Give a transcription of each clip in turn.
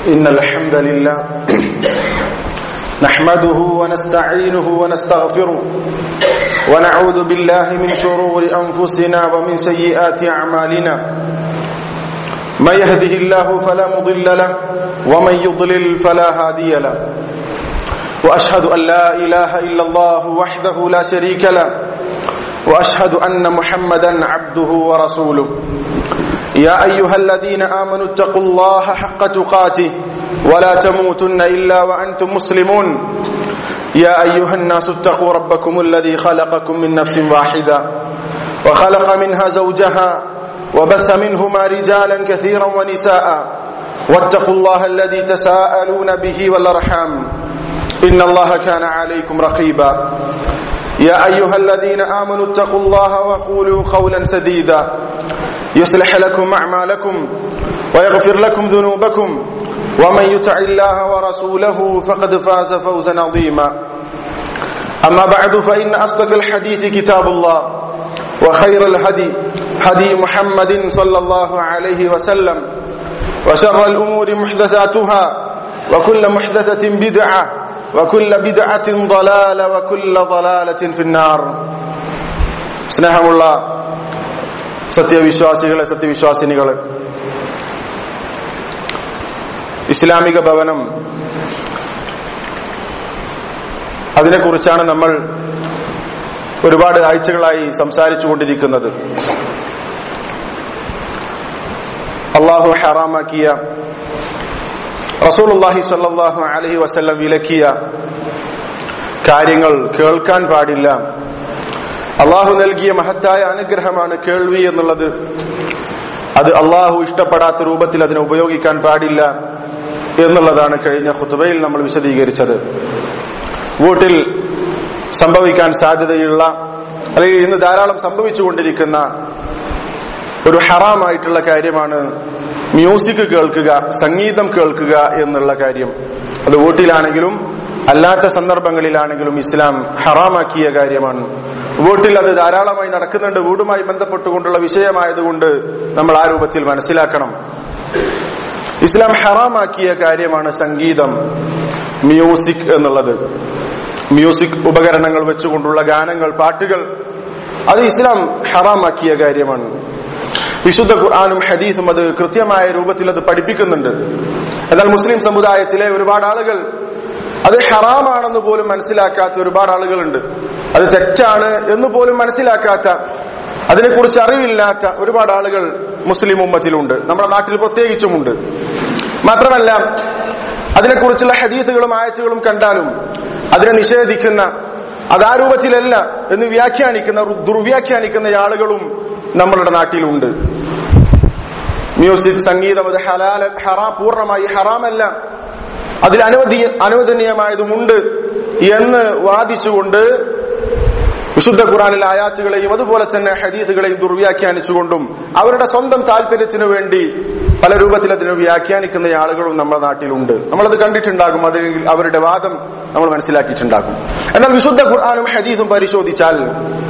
إن الحمد لله نحمده ونستعينه ونستغفره ونعوذ بالله من شرور أنفسنا ومن سيئات أعمالنا من يهده الله فلا مضل له ومن يضلل فلا هادي له وأشهد أن لا إله إلا الله وحده لا شريك له واشهد ان محمدا عبده ورسوله يا ايها الذين امنوا اتقوا الله حق تقاته ولا تموتن الا وانتم مسلمون يا ايها الناس اتقوا ربكم الذي خلقكم من نفس واحده وخلق منها زوجها وبث منهما رجالا كثيرا ونساء واتقوا الله الذي تساءلون به والارحام ان الله كان عليكم رقيبا يا ايها الذين امنوا اتقوا الله وقولوا قولا سديدا يصلح لكم اعمالكم ويغفر لكم ذنوبكم ومن يطع الله ورسوله فقد فاز فوزا عظيما اما بعد فان اصدق الحديث كتاب الله وخير الهدي هدي محمد صلى الله عليه وسلم وشر الامور محدثاتها وكل محدثه بدعه وكل بدعة ضلالة وكل ضلالة في النار സ്നേഹമുള്ള സത്യവിശ്വാസികളെ സത്യവിശ്വാസിനികളെ ഇസ്ലാമിക ഭവനം അതിനെക്കുറിച്ചാണ് നമ്മൾ ഒരുപാട് ആഴ്ചകളായി സംസാരിച്ചു കൊണ്ടിരിക്കുന്നത് അള്ളാഹു ഹറാമാക്കിയ റസൂലുള്ളാഹി സ്വല്ലല്ലാഹു അലൈഹി വസല്ലം വിലക്കിയ കാര്യങ്ങൾ കേൾക്കാൻ പാടില്ല അള്ളാഹു നൽകിയ മഹത്തായ അനുഗ്രഹമാണ് കേൾവി എന്നുള്ളത് അത് അള്ളാഹു ഇഷ്ടപ്പെടാത്ത രൂപത്തിൽ അതിനെ ഉപയോഗിക്കാൻ പാടില്ല എന്നുള്ളതാണ് കഴിഞ്ഞ ഖുത്ബയിൽ നമ്മൾ വിശദീകരിച്ചത് വീട്ടിൽ സംഭവിക്കാൻ സാധ്യതയുള്ള അല്ലെങ്കിൽ ഇന്ന് ധാരാളം സംഭവിച്ചുകൊണ്ടിരിക്കുന്ന ഒരു ഹറാമായിട്ടുള്ള കാര്യമാണ് മ്യൂസിക് കേൾക്കുക സംഗീതം കേൾക്കുക എന്നുള്ള കാര്യം അത് വീട്ടിലാണെങ്കിലും അല്ലാത്ത സന്ദർഭങ്ങളിലാണെങ്കിലും ഇസ്ലാം ഹറാമാക്കിയ കാര്യമാണ് വീട്ടിൽ അത് ധാരാളമായി നടക്കുന്നുണ്ട് വീടുമായി ബന്ധപ്പെട്ടുകൊണ്ടുള്ള വിഷയമായതുകൊണ്ട് നമ്മൾ ആ രൂപത്തിൽ മനസ്സിലാക്കണം ഇസ്ലാം ഹറാമാക്കിയ കാര്യമാണ് സംഗീതം മ്യൂസിക് എന്നുള്ളത് മ്യൂസിക് ഉപകരണങ്ങൾ വെച്ചുകൊണ്ടുള്ള ഗാനങ്ങൾ പാട്ടുകൾ അത് ഇസ്ലാം ഹറാമാക്കിയ കാര്യമാണ് വിശുദ്ധ ഖുർആാനും ഹദീസും അത് കൃത്യമായ രൂപത്തിൽ അത് പഠിപ്പിക്കുന്നുണ്ട് എന്നാൽ മുസ്ലിം സമുദായത്തിലെ ഒരുപാട് ആളുകൾ അത് ഹറാമാണെന്ന് പോലും മനസ്സിലാക്കാത്ത ഒരുപാട് ആളുകളുണ്ട് അത് തെറ്റാണ് എന്ന് പോലും മനസ്സിലാക്കാത്ത അതിനെക്കുറിച്ച് അറിവില്ലാത്ത ഒരുപാട് ആളുകൾ മുസ്ലിം ഉമ്മത്തിലുണ്ട് നമ്മുടെ നാട്ടിൽ പ്രത്യേകിച്ചുമുണ്ട് മാത്രമല്ല അതിനെക്കുറിച്ചുള്ള ഹദീസുകളും ആയത്തുകളും കണ്ടാലും അതിനെ നിഷേധിക്കുന്ന അത് ആ രൂപത്തിലല്ല എന്ന് വ്യാഖ്യാനിക്കുന്ന ദുർവ്യാഖ്യാനിക്കുന്ന ആളുകളും നമ്മളുടെ നാട്ടിലുണ്ട് മ്യൂസിക് സംഗീതം അത് ഹലാല ഹറാം പൂർണ്ണമായി ഹറാമല്ല അതിൽ അനുവദീയ അനുവദനീയമായതുമുണ്ട് എന്ന് വാദിച്ചുകൊണ്ട് വിശുദ്ധ ഖുറാനിലെ ആയാച്ചുകളെയും അതുപോലെ തന്നെ ഹദീസുകളെയും ദുർവ്യാഖ്യാനിച്ചുകൊണ്ടും അവരുടെ സ്വന്തം താല്പര്യത്തിനു വേണ്ടി പല രൂപത്തിൽ അതിനെ വ്യാഖ്യാനിക്കുന്ന ആളുകളും നമ്മുടെ നാട്ടിലുണ്ട് നമ്മളത് കണ്ടിട്ടുണ്ടാകും അത് അവരുടെ വാദം നമ്മൾ മനസ്സിലാക്കിയിട്ടുണ്ടാകും എന്നാൽ വിശുദ്ധ ഖുർആാനും ഹദീസും പരിശോധിച്ചാൽ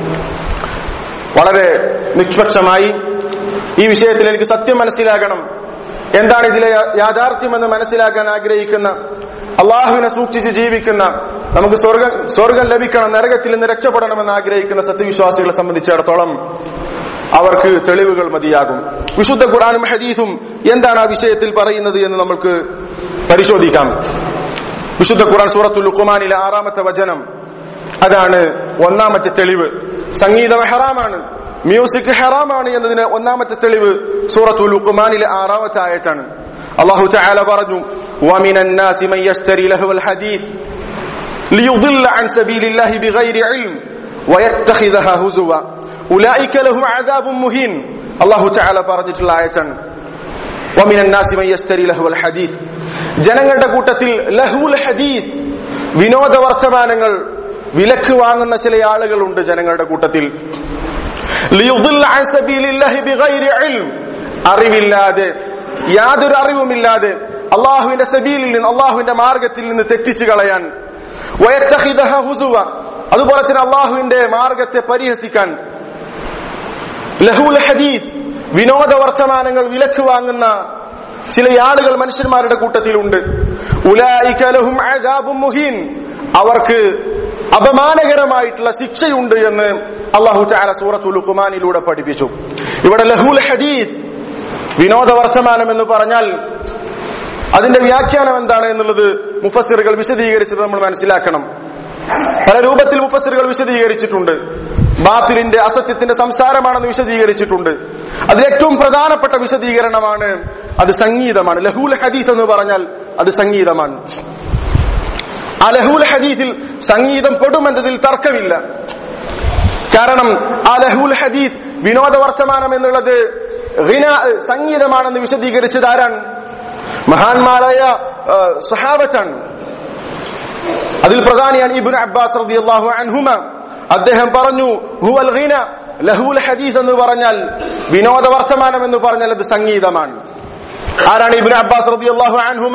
വളരെ നിഷ്പക്ഷമായി ഈ വിഷയത്തിൽ എനിക്ക് സത്യം മനസ്സിലാകണം എന്താണ് ഇതിലെ യാഥാർത്ഥ്യമെന്ന് മനസ്സിലാക്കാൻ ആഗ്രഹിക്കുന്ന അള്ളാഹുവിനെ സൂക്ഷിച്ച് ജീവിക്കുന്ന നമുക്ക് സ്വർഗം സ്വർഗം ലഭിക്കണം നരകത്തിൽ നിന്ന് രക്ഷപ്പെടണമെന്ന് ആഗ്രഹിക്കുന്ന സത്യവിശ്വാസികളെ സംബന്ധിച്ചിടത്തോളം അവർക്ക് തെളിവുകൾ മതിയാകും വിശുദ്ധ ഖുറാനും ഹദീസും എന്താണ് ആ വിഷയത്തിൽ പറയുന്നത് എന്ന് നമുക്ക് പരിശോധിക്കാം വിശുദ്ധ ഖുറാൻ സൂറത്തുൽ ലുഖ്മാനിലെ ആറാമത്തെ വചനം അതാണ് ഒന്നാമത്തെ തെളിവ് സംഗീതം ഹറാമാണ് മ്യൂസിക് ഹറാമാണ് എന്നതിന് ഒന്നാമത്തെ തെളിവ് സൂറത്തുൽ ലുഖ്മാനിലെ ആറാമത്തെ ആയത്താണ് അള്ളാഹു തആല പറഞ്ഞു ومن الناس من يشتري لهو الحديث ليضل عن سبيل الله بغير علم ويتخذها هزوا أولئك لهم عذاب مهين الله تعالى പറഞ്ഞിട്ടുള്ള ആയത്താണ് ومن الناس من يشتري لهو الحديث ജനങ്ങളുടെ കൂട്ടത്തിൽ ലഹുൽ ഹദീസ് വിനോദ വർത്തമാനങ്ങൾ വിലക്ക് വാങ്ങുന്ന ചില ആളുകളുണ്ട് ജനങ്ങളുടെ കൂട്ടത്തിൽ അറിവില്ലാതെ യാതൊരു അറിവുമില്ലാതെ അള്ളാഹുവിന്റെ സബീലിൽ നിന്ന് അള്ളാഹുവിന്റെ മാർഗത്തിൽ നിന്ന് തെറ്റിച്ചു കളയാൻ അതുപോലെ തന്നെ അള്ളാഹുവിന്റെ മാർഗത്തെ പരിഹസിക്കാൻ ലഹുൽ ഹദീസ് വിനോദ വർത്തമാനങ്ങൾ വിലക്ക് വാങ്ങുന്ന ചില ആളുകൾ മനുഷ്യന്മാരുടെ കൂട്ടത്തിലുണ്ട് ഉലായിക ലഹും അദാബും മുഹീൻ അവർക്ക് അപമാനകരമായിട്ടുള്ള ശിക്ഷയുണ്ട് എന്ന് അള്ളാഹു ചാല സൂറത്തുൽ ലുഖ്മാനിലൂടെ പഠിപ്പിച്ചു ഇവിടെ ലഹുൽ ഹദീസ് വിനോദ വർത്തമാനം എന്ന് പറഞ്ഞാൽ അതിന്റെ വ്യാഖ്യാനം എന്താണ് എന്നുള്ളത് മുഫസ്സിറുകൾ വിശദീകരിച്ചത് നമ്മൾ മനസ്സിലാക്കണം പല രൂപത്തിൽ മുഫസ്സിറുകൾ വിശദീകരിച്ചിട്ടുണ്ട് ബാത്തിലിന്റെ അസത്യത്തിന്റെ സംസാരമാണെന്ന് വിശദീകരിച്ചിട്ടുണ്ട് അതിൽ ഏറ്റവും പ്രധാനപ്പെട്ട വിശദീകരണമാണ് അത് സംഗീതമാണ് ലഹൂൽ ഹദീസ് എന്ന് പറഞ്ഞാൽ അത് സംഗീതമാണ് ആ ലഹൂൽ ഹദീസിൽ സംഗീതം പെടുമെന്നതിൽ തർക്കമില്ല കാരണം ആ ലഹൂൽ ഹദീസ് വിനോദ വർത്തമാനം എന്നുള്ളത് ഹിന സംഗീതമാണെന്ന് വിശദീകരിച്ചത് ആരാണ് മഹാന്മാരായ സഹാബത്താണ് അതിൽ പ്രധാനിയാണ് ഇബുൻ അബ്ബാസ് റളിയല്ലാഹു അൻഹുമ അദ്ദേഹം പറഞ്ഞു ഹുവൽ ഹിന ലഹൂൽ ഹദീസ് എന്ന് പറഞ്ഞാൽ വിനോദ വർത്തമാനം എന്ന് പറഞ്ഞാൽ അത് സംഗീതമാണ് ആരാണ് ഇബുൻ അബ്ബാസ് റളിയല്ലാഹു അൻഹുമ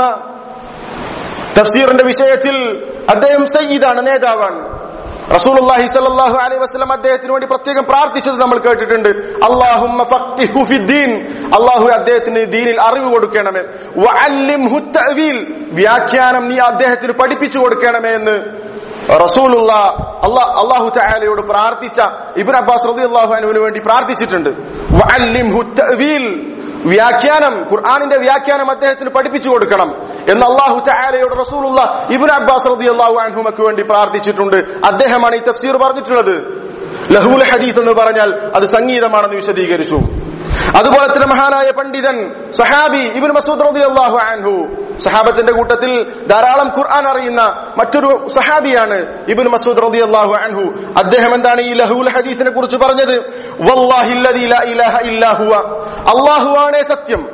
തഫ്സീറിന്റെ വിഷയത്തിൽ അദ്ദേഹം സയ്യിദാണ് നേതാവാണ് റസൂലുള്ളാഹി സ്വല്ലല്ലാഹു അലൈഹി വസല്ലം അദ്ദേഹത്തിന് വേണ്ടി പ്രത്യേകം പ്രാർത്ഥിച്ചത് നമ്മൾ കേട്ടിട്ടുണ്ട് അല്ലാഹുമ്മ ഫഖ്ഹിഹു ഫിദ്ദീൻ അല്ലാഹു അദ്ദേഹത്തിന് ദീനിൽ അറിവ് കൊടുക്കണമേ വഅല്ലിംഹു തഅവീൽ വ്യാഖ്യാനം നീ അദ്ദേഹത്തിന് പഠിപ്പിച്ചു കൊടുക്കണമേ എന്ന് റസൂലുള്ള അള്ളാഹു തആലയോട് പ്രാർത്ഥിച്ച ഇബ്നു അബ്ബാസ് റളിയല്ലാഹു അൻഹുവിന് വേണ്ടി പ്രാർത്ഥിച്ചിട്ടുണ്ട് വഅല്ലിംഹു തഅവീൽ വ്യാഖ്യാനം ഖുർആാനിന്റെ വ്യാഖ്യാനം അദ്ദേഹത്തിന് പഠിപ്പിച്ചു കൊടുക്കണം എന്ന് അള്ളാഹു തആലയോട് റസൂലുള്ള ഇബ്നു അബ്ബാസ് റളിയല്ലാഹു അൻഹുമക്ക് വേണ്ടി പ്രാർത്ഥിച്ചിട്ടുണ്ട് അദ്ദേഹമാണ് ഈ തഫ്സീർ പറഞ്ഞിട്ടുള്ളത് ലഹൂൽ ഹദീസ് എന്ന് പറഞ്ഞാൽ അത് സംഗീതമാണെന്ന് വിശദീകരിച്ചു അതുപോലെ തന്നെ മഹാനായ പണ്ഡിതൻ സഹാബി ഇബിൻ മസൂദ് റളിയല്ലാഹു അൻഹു സഹാബത്തിന്റെ കൂട്ടത്തിൽ ധാരാളം ഖുർആൻ അറിയുന്ന മറ്റൊരു സഹാബിയാണ് ഇബിൻ മസൂദ് റളിയല്ലാഹു അൻഹു അദ്ദേഹം എന്താണ് ഈ ലഹൂൽ ഹദീസിനെ കുറിച്ച് പറഞ്ഞത് വല്ലാഹില്ലദീ ലാ ഇലാഹ ഇല്ലാ ഹുവ അല്ലാഹുവാണേ സത്യം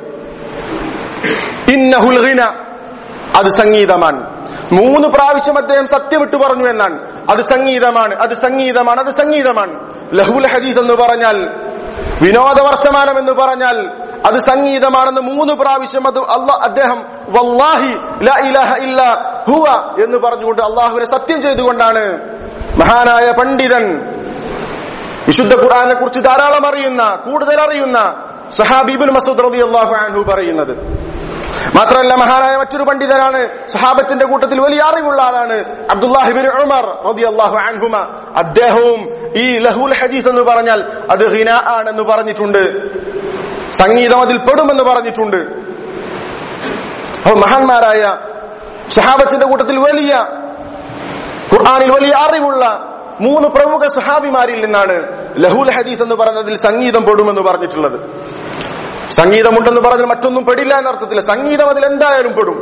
ഇന്നഹുൽ ഗിന അത് സംഗീതമാണ് മൂന്ന് പ്രാവശ്യം അദ്ദേഹം സത്യമിട്ട് പറഞ്ഞു എന്നാണ് അത് സംഗീതമാണ് അത് സംഗീതമാണ് അത് സംഗീതമാണ് ലഹുൽ ഹദീസ് എന്ന് പറഞ്ഞാൽ വിനോദ വർത്തമാനം എന്ന് പറഞ്ഞാൽ അത് സംഗീതമാണെന്ന് മൂന്ന് പ്രാവശ്യം അത് അള്ളാ അദ്ദേഹം വല്ലാഹി ലാ ഇലാഹ ഇല്ല ഹുവ എന്ന് പറഞ്ഞുകൊണ്ട് അള്ളാഹുവിനെ സത്യം ചെയ്തുകൊണ്ടാണ് മഹാനായ പണ്ഡിതൻ വിശുദ്ധ ഖുർആനെ കുറിച്ച് ധാരാളം അറിയുന്ന കൂടുതൽ അറിയുന്ന സഹാബിബുൽ മസൂദ് റളിയല്ലാഹു അൻഹു പറയുന്നത് മാത്രമല്ല മഹാനായ മറ്റൊരു പണ്ഡിതനാണ് സഹാബത്തിന്റെ കൂട്ടത്തിൽ വലിയ അറിവുള്ള ആളാണ് അബ്ദുല്ലാഹിബിൻ ഉമർ റളിയല്ലാഹു അൻഹുമ അദ്ദേഹവും ഈ ലഹുൽ ഹദീസ് എന്ന് പറഞ്ഞാൽ അത് ഹിന ആണെന്ന് പറഞ്ഞിട്ടുണ്ട് സംഗീതം അതിൽ പെടുമെന്ന് പറഞ്ഞിട്ടുണ്ട് അപ്പോൾ മഹാന്മാരായ സഹാബത്തിന്റെ കൂട്ടത്തിൽ വലിയ ഖുർആാനിൽ വലിയ അറിവുള്ള മൂന്ന് പ്രമുഖ സഹാബിമാരിൽ നിന്നാണ് ലഹുൽ ഹദീസ് എന്ന് പറഞ്ഞതിൽ സംഗീതം പെടുമെന്ന് പറഞ്ഞിട്ടുള്ളത് സംഗീതമുണ്ടെന്ന് പറഞ്ഞാൽ മറ്റൊന്നും പെടില്ല എന്നർത്ഥത്തിൽ സംഗീതം അതിൽ എന്തായാലും പെടും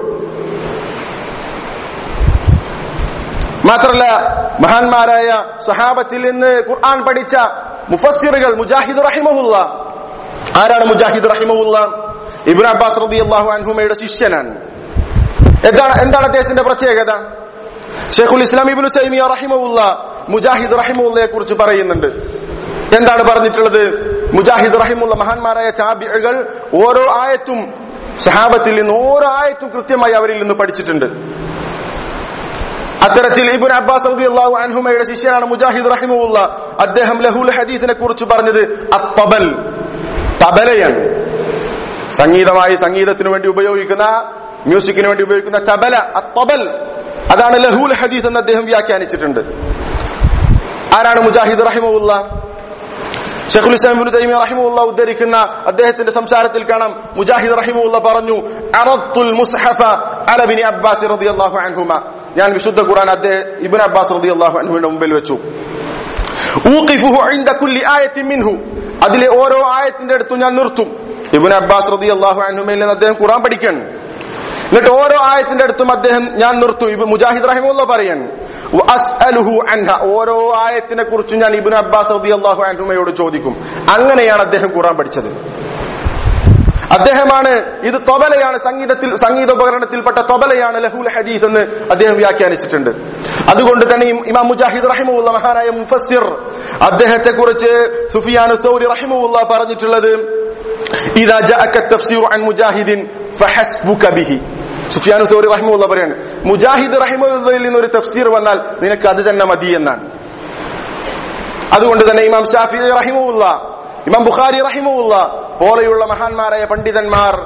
മാത്രല്ല മഹാന്മാരായ സഹാബത്തിൽ നിന്ന് ഖുർആൻ പഠിച്ച മുഫസ്സിറുകൾ മുജാഹിദ് റഹിമഹുല്ല ആരാണ് മുജാഹിദ് റഹിമഹുല്ല ഇബ്ൻ അബ്ബാസ് റളിയല്ലാഹു അൻഹുമയുടെ ശിഷ്യനാണ് എന്താണ് എന്താണ് അദ്ദേഹത്തിന്റെ പ്രത്യേകത ഷെയ്ഖുൽ ഇസ്ലാം ഇബ്നു തൈമിയ റഹിമഹുല്ല മുജാഹിദ് റഹിമുള്ളയെ കുറിച്ച് പറയുന്നുണ്ട് എന്താണ് പറഞ്ഞിട്ടുള്ളത് മുജാഹിദ് റഹിമുള്ള മഹാന്മാരായ ചാബികൾ ഓരോ ആയത്തും സഹാബത്തിൽ നിന്ന് ഓരോ ആയത്തും കൃത്യമായി അവരിൽ നിന്ന് പഠിച്ചിട്ടുണ്ട് അത്തരത്തിൽ ഇബുൻ അബ്ബാസ് റളിയല്ലാഹു അൻഹുമയുടെ ശിഷ്യനാണ് മുജാഹിദ് റഹിമുള്ള അദ്ദേഹം ലഹുൽ ഹദീസിനെ കുറിച്ച് പറഞ്ഞത് അത്തബൽ തബലയാണ് സംഗീതമായി സംഗീതത്തിന് വേണ്ടി ഉപയോഗിക്കുന്ന മ്യൂസിക്കിന് വേണ്ടി ഉപയോഗിക്കുന്ന തബല അത്തബൽ അതാണ് ലഹൂൽ ഹദീസ് എന്ന് അദ്ദേഹം വ്യാഖ്യാനിച്ചിട്ടുണ്ട് ആരാണ് മുജാഹിദ് റഹിമുള്ള ഷെഖുൽ ഇസ്ലാം ഇബ്നു തൈമിയ റഹിമുള്ള ഉദ്ധരിക്കുന്ന അദ്ദേഹത്തിന്റെ സംസാരത്തിൽ കാണാം മുജാഹിദ് റഹിമുള്ള പറഞ്ഞു അറത്തുൽ മുസ്ഹഫ അല ബിനി അബ്ബാസ് റളിയല്ലാഹു അൻഹുമ ഞാൻ വിശുദ്ധ ഖുർആൻ അദ്ദേഹം ഇബ്നു അബ്ബാസ് റളിയല്ലാഹു അൻഹുവിന്റെ മുമ്പിൽ വെച്ചു ഊഖിഫുഹു ഇൻദ കുല്ലി ആയത്തിൻ മിൻഹു അതിലെ ഓരോ ആയത്തിന്റെ അടുത്തും ഞാൻ നിർത്തും ഇബ്നു അബ്ബാസ് റളിയല്ലാഹു അൻഹുമയിൽ നിന്ന് അദ്ദേഹം ഖുർആൻ പഠിക്കാൻ എന്നിട്ട് ഓരോ ആയത്തിന്റെ അടുത്തും അദ്ദേഹം ഞാൻ നിർത്തും ഇബ് മുജാഹിദ് റഹിമുള്ള പറയാണ് അസ്അലുഹു അൻഹ ഓരോ ആയത്തിനെ കുറിച്ച് ഞാൻ ഇബ്നു അബ്ബാസ് റളിയല്ലാഹു അൻഹുമയോട് ചോദിക്കും അങ്ങനെയാണ് അദ്ദേഹം ഖുർആൻ പഠിച്ചത് അദ്ദേഹമാണ് ഇത് തൊബലയാണ് സംഗീതത്തിൽ സംഗീതോപകരണത്തിൽപ്പെട്ട തൊബലയാണ് ലഹുൽ ഹദീസ് എന്ന് അദ്ദേഹം വ്യാഖ്യാനിച്ചിട്ടുണ്ട് അതുകൊണ്ട് തന്നെ ഇമാം മുജാഹിദ് റഹിമുള്ള മഹാനായ മുഫസ്സിർ അദ്ദേഹത്തെ കുറിച്ച് സുഫിയാൻ സൗരി റഹിമുള്ള പറഞ്ഞിട്ടുള്ളത് إذا جاءك التفسير عن مجاهد فحسبك به സുഫിയാനു തോറി റഹിമുള്ള പറയാണ് മുജാഹിദ് റഹിമുള്ളയിൽ നിന്ന് ഒരു തഫ്സീർ വന്നാൽ നിനക്ക് അത് തന്നെ മതി എന്നാണ് അതുകൊണ്ട് തന്നെ ഇമാം ഷാഫി റഹിമുള്ള ഇമാം ബുഖാരി റഹിമുള്ള പോലെയുള്ള മഹാന്മാരായ പണ്ഡിതന്മാർ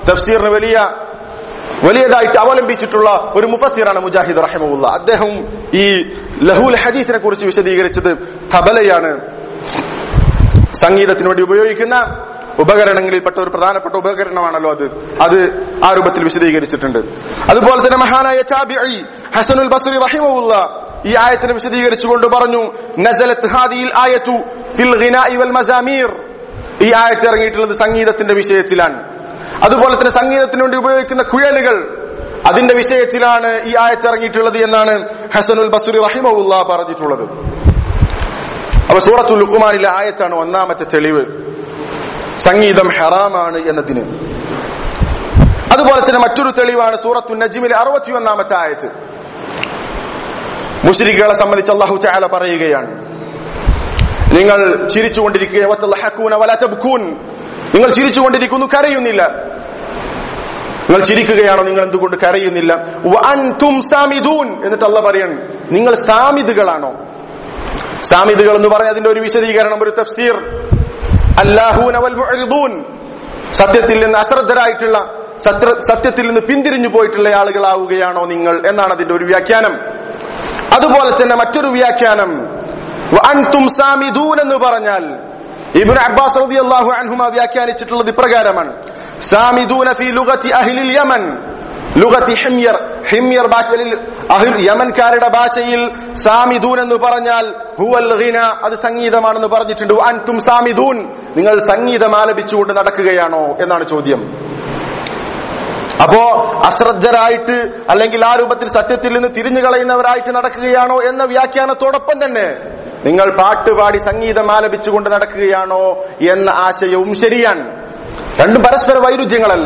തഫ്സീറിന് വലിയ വലിയതായിട്ട് അവലംബിച്ചിട്ടുള്ള ഒരു മുഫസിറാണ് മുജാഹിദ് റഹിമുല്ല അദ്ദേഹം ഈ ലഹുൽ ഹദീസിനെ കുറിച്ച് വിശദീകരിച്ചത് തബലയാണ് സംഗീതത്തിന് വേണ്ടി ഉപയോഗിക്കുന്ന ഉപകരണങ്ങളിൽപ്പെട്ട ഒരു പ്രധാനപ്പെട്ട ഉപകരണമാണല്ലോ അത് അത് ആ രൂപത്തിൽ വിശദീകരിച്ചിട്ടുണ്ട് അതുപോലെ തന്നെ മഹാനായ ചാബിഇ ഹസനുൽ ബസ്രി റഹിമുല്ല ഈ ആയത്തിനെ വിശദീകരിച്ചുകൊണ്ട് പറഞ്ഞു നസലത്ത് ഹാദിയിൽ ആയത്തു ഫിൽ ഗിനാഇ വൽ മസാമീർ ഈ ആയത്ത് ഇറങ്ങിയിട്ടുള്ളത് സംഗീതത്തിന്റെ വിഷയത്തിലാണ് അതുപോലെ തന്നെ സംഗീതത്തിന് വേണ്ടി ഉപയോഗിക്കുന്ന കുഴലുകൾ അതിന്റെ വിഷയത്തിലാണ് ഈ ആയത്ത് ഇറങ്ങിയിട്ടുള്ളത് എന്നാണ് ഹസനുൽ ബസ്രി റഹിമുല്ല പറഞ്ഞിട്ടുള്ളത് അപ്പൊ സൂറത്തുൽ ലുക്കുമാനിലെ ആയത്താണ് ഒന്നാമത്തെ തെളിവ് സംഗീതം ഹറാമാണ് എന്നതിന് അതുപോലെ തന്നെ മറ്റൊരു തെളിവാണ് സൂറത്തു നജിമിലെ അറുപത്തി ഒന്നാമത്തെ ആയത്ത് മുശ്രിക്കുകളെ സംബന്ധിച്ച് അള്ളാഹു ചാല പറയുകയാണ് നിങ്ങൾ ചിരിച്ചുകൊണ്ടിരിക്കുക നിങ്ങൾ ചിരിച്ചുകൊണ്ടിരിക്കുന്നു കരയുന്നില്ല നിങ്ങൾ ചിരിക്കുകയാണോ നിങ്ങൾ എന്തുകൊണ്ട് കരയുന്നില്ല വഅൻതും സാമിദൂൻ എന്നിട്ട് അല്ല പറയണം നിങ്ങൾ സാമിദുകളാണോ സാമിദുകൾ എന്ന് പറഞ്ഞ അതിന്റെ ഒരു വിശദീകരണം ഒരു തഫ്സീർ അല്ലാഹൂൻ അവൽ മുഅ്രിദൂൻ സത്യത്തിൽ നിന്ന് അശ്രദ്ധരായിട്ടുള്ള സത്ര- സത്യത്തിൽ നിന്ന് പിന്തിരിഞ്ഞു പോയിട്ടുള്ള ആളുകളാവുകയാണോ നിങ്ങൾ എന്നാണ് അതിന്റെ ഒരു വ്യാഖ്യാനം അതുപോലെ തന്നെ മറ്റൊരു വ്യാഖ്യാനം അൻതും സാമിദൂൻ എന്ന് പറഞ്ഞാൽ ഇബ്നു അബ്ബാസ് റളിയല്ലാഹു അൻഹുമ വ്യാഖ്യാനിച്ചിട്ടുള്ളത് ഇപ്രകാരമാണ് സാമിദൂന ഫീ ലുഗത്തി അഹ്ലിൽ യമൻ ലുഗത്തി ഹിമ്യർ ഹിമ്യർ ഭാഷയിൽ അഹ്ൽ യമൻകാരുടെ ഭാഷയിൽ സാമിദൂൻ എന്ന് പറഞ്ഞാൽ ഹുവൽ ഗിന അത് സംഗീതമാണെന്ന് പറഞ്ഞിട്ടുണ്ട് അൻതും സാമിദൂൻ നിങ്ങൾ സംഗീതം ആലപിച്ചുകൊണ്ട് നടക്കുകയാണോ എന്നാണ് ചോദ്യം അപ്പോ അശ്രദ്ധരായിട്ട് അല്ലെങ്കിൽ ആ രൂപത്തിൽ സത്യത്തിൽ നിന്ന് തിരിഞ്ഞു കളയുന്നവരായിട്ട് നടക്കുകയാണോ എന്ന വ്യാഖ്യാനത്തോടൊപ്പം തന്നെ നിങ്ങൾ പാട്ടുപാടി സംഗീതം ആലപിച്ചുകൊണ്ട് നടക്കുകയാണോ എന്ന ആശയവും ശരിയാണ് രണ്ടും പരസ്പര വൈരുദ്ധ്യങ്ങളല്ല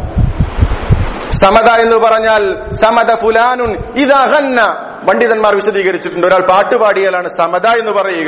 സമത എന്ന് പറഞ്ഞാൽ സമത ഫുലാനുൻ ഇതഹന്ന പണ്ഡിതന്മാർ വിശദീകരിച്ചിട്ടുണ്ട് ഒരാൾ പാട്ടുപാടിയാലാണ് സമത എന്ന് പറയുക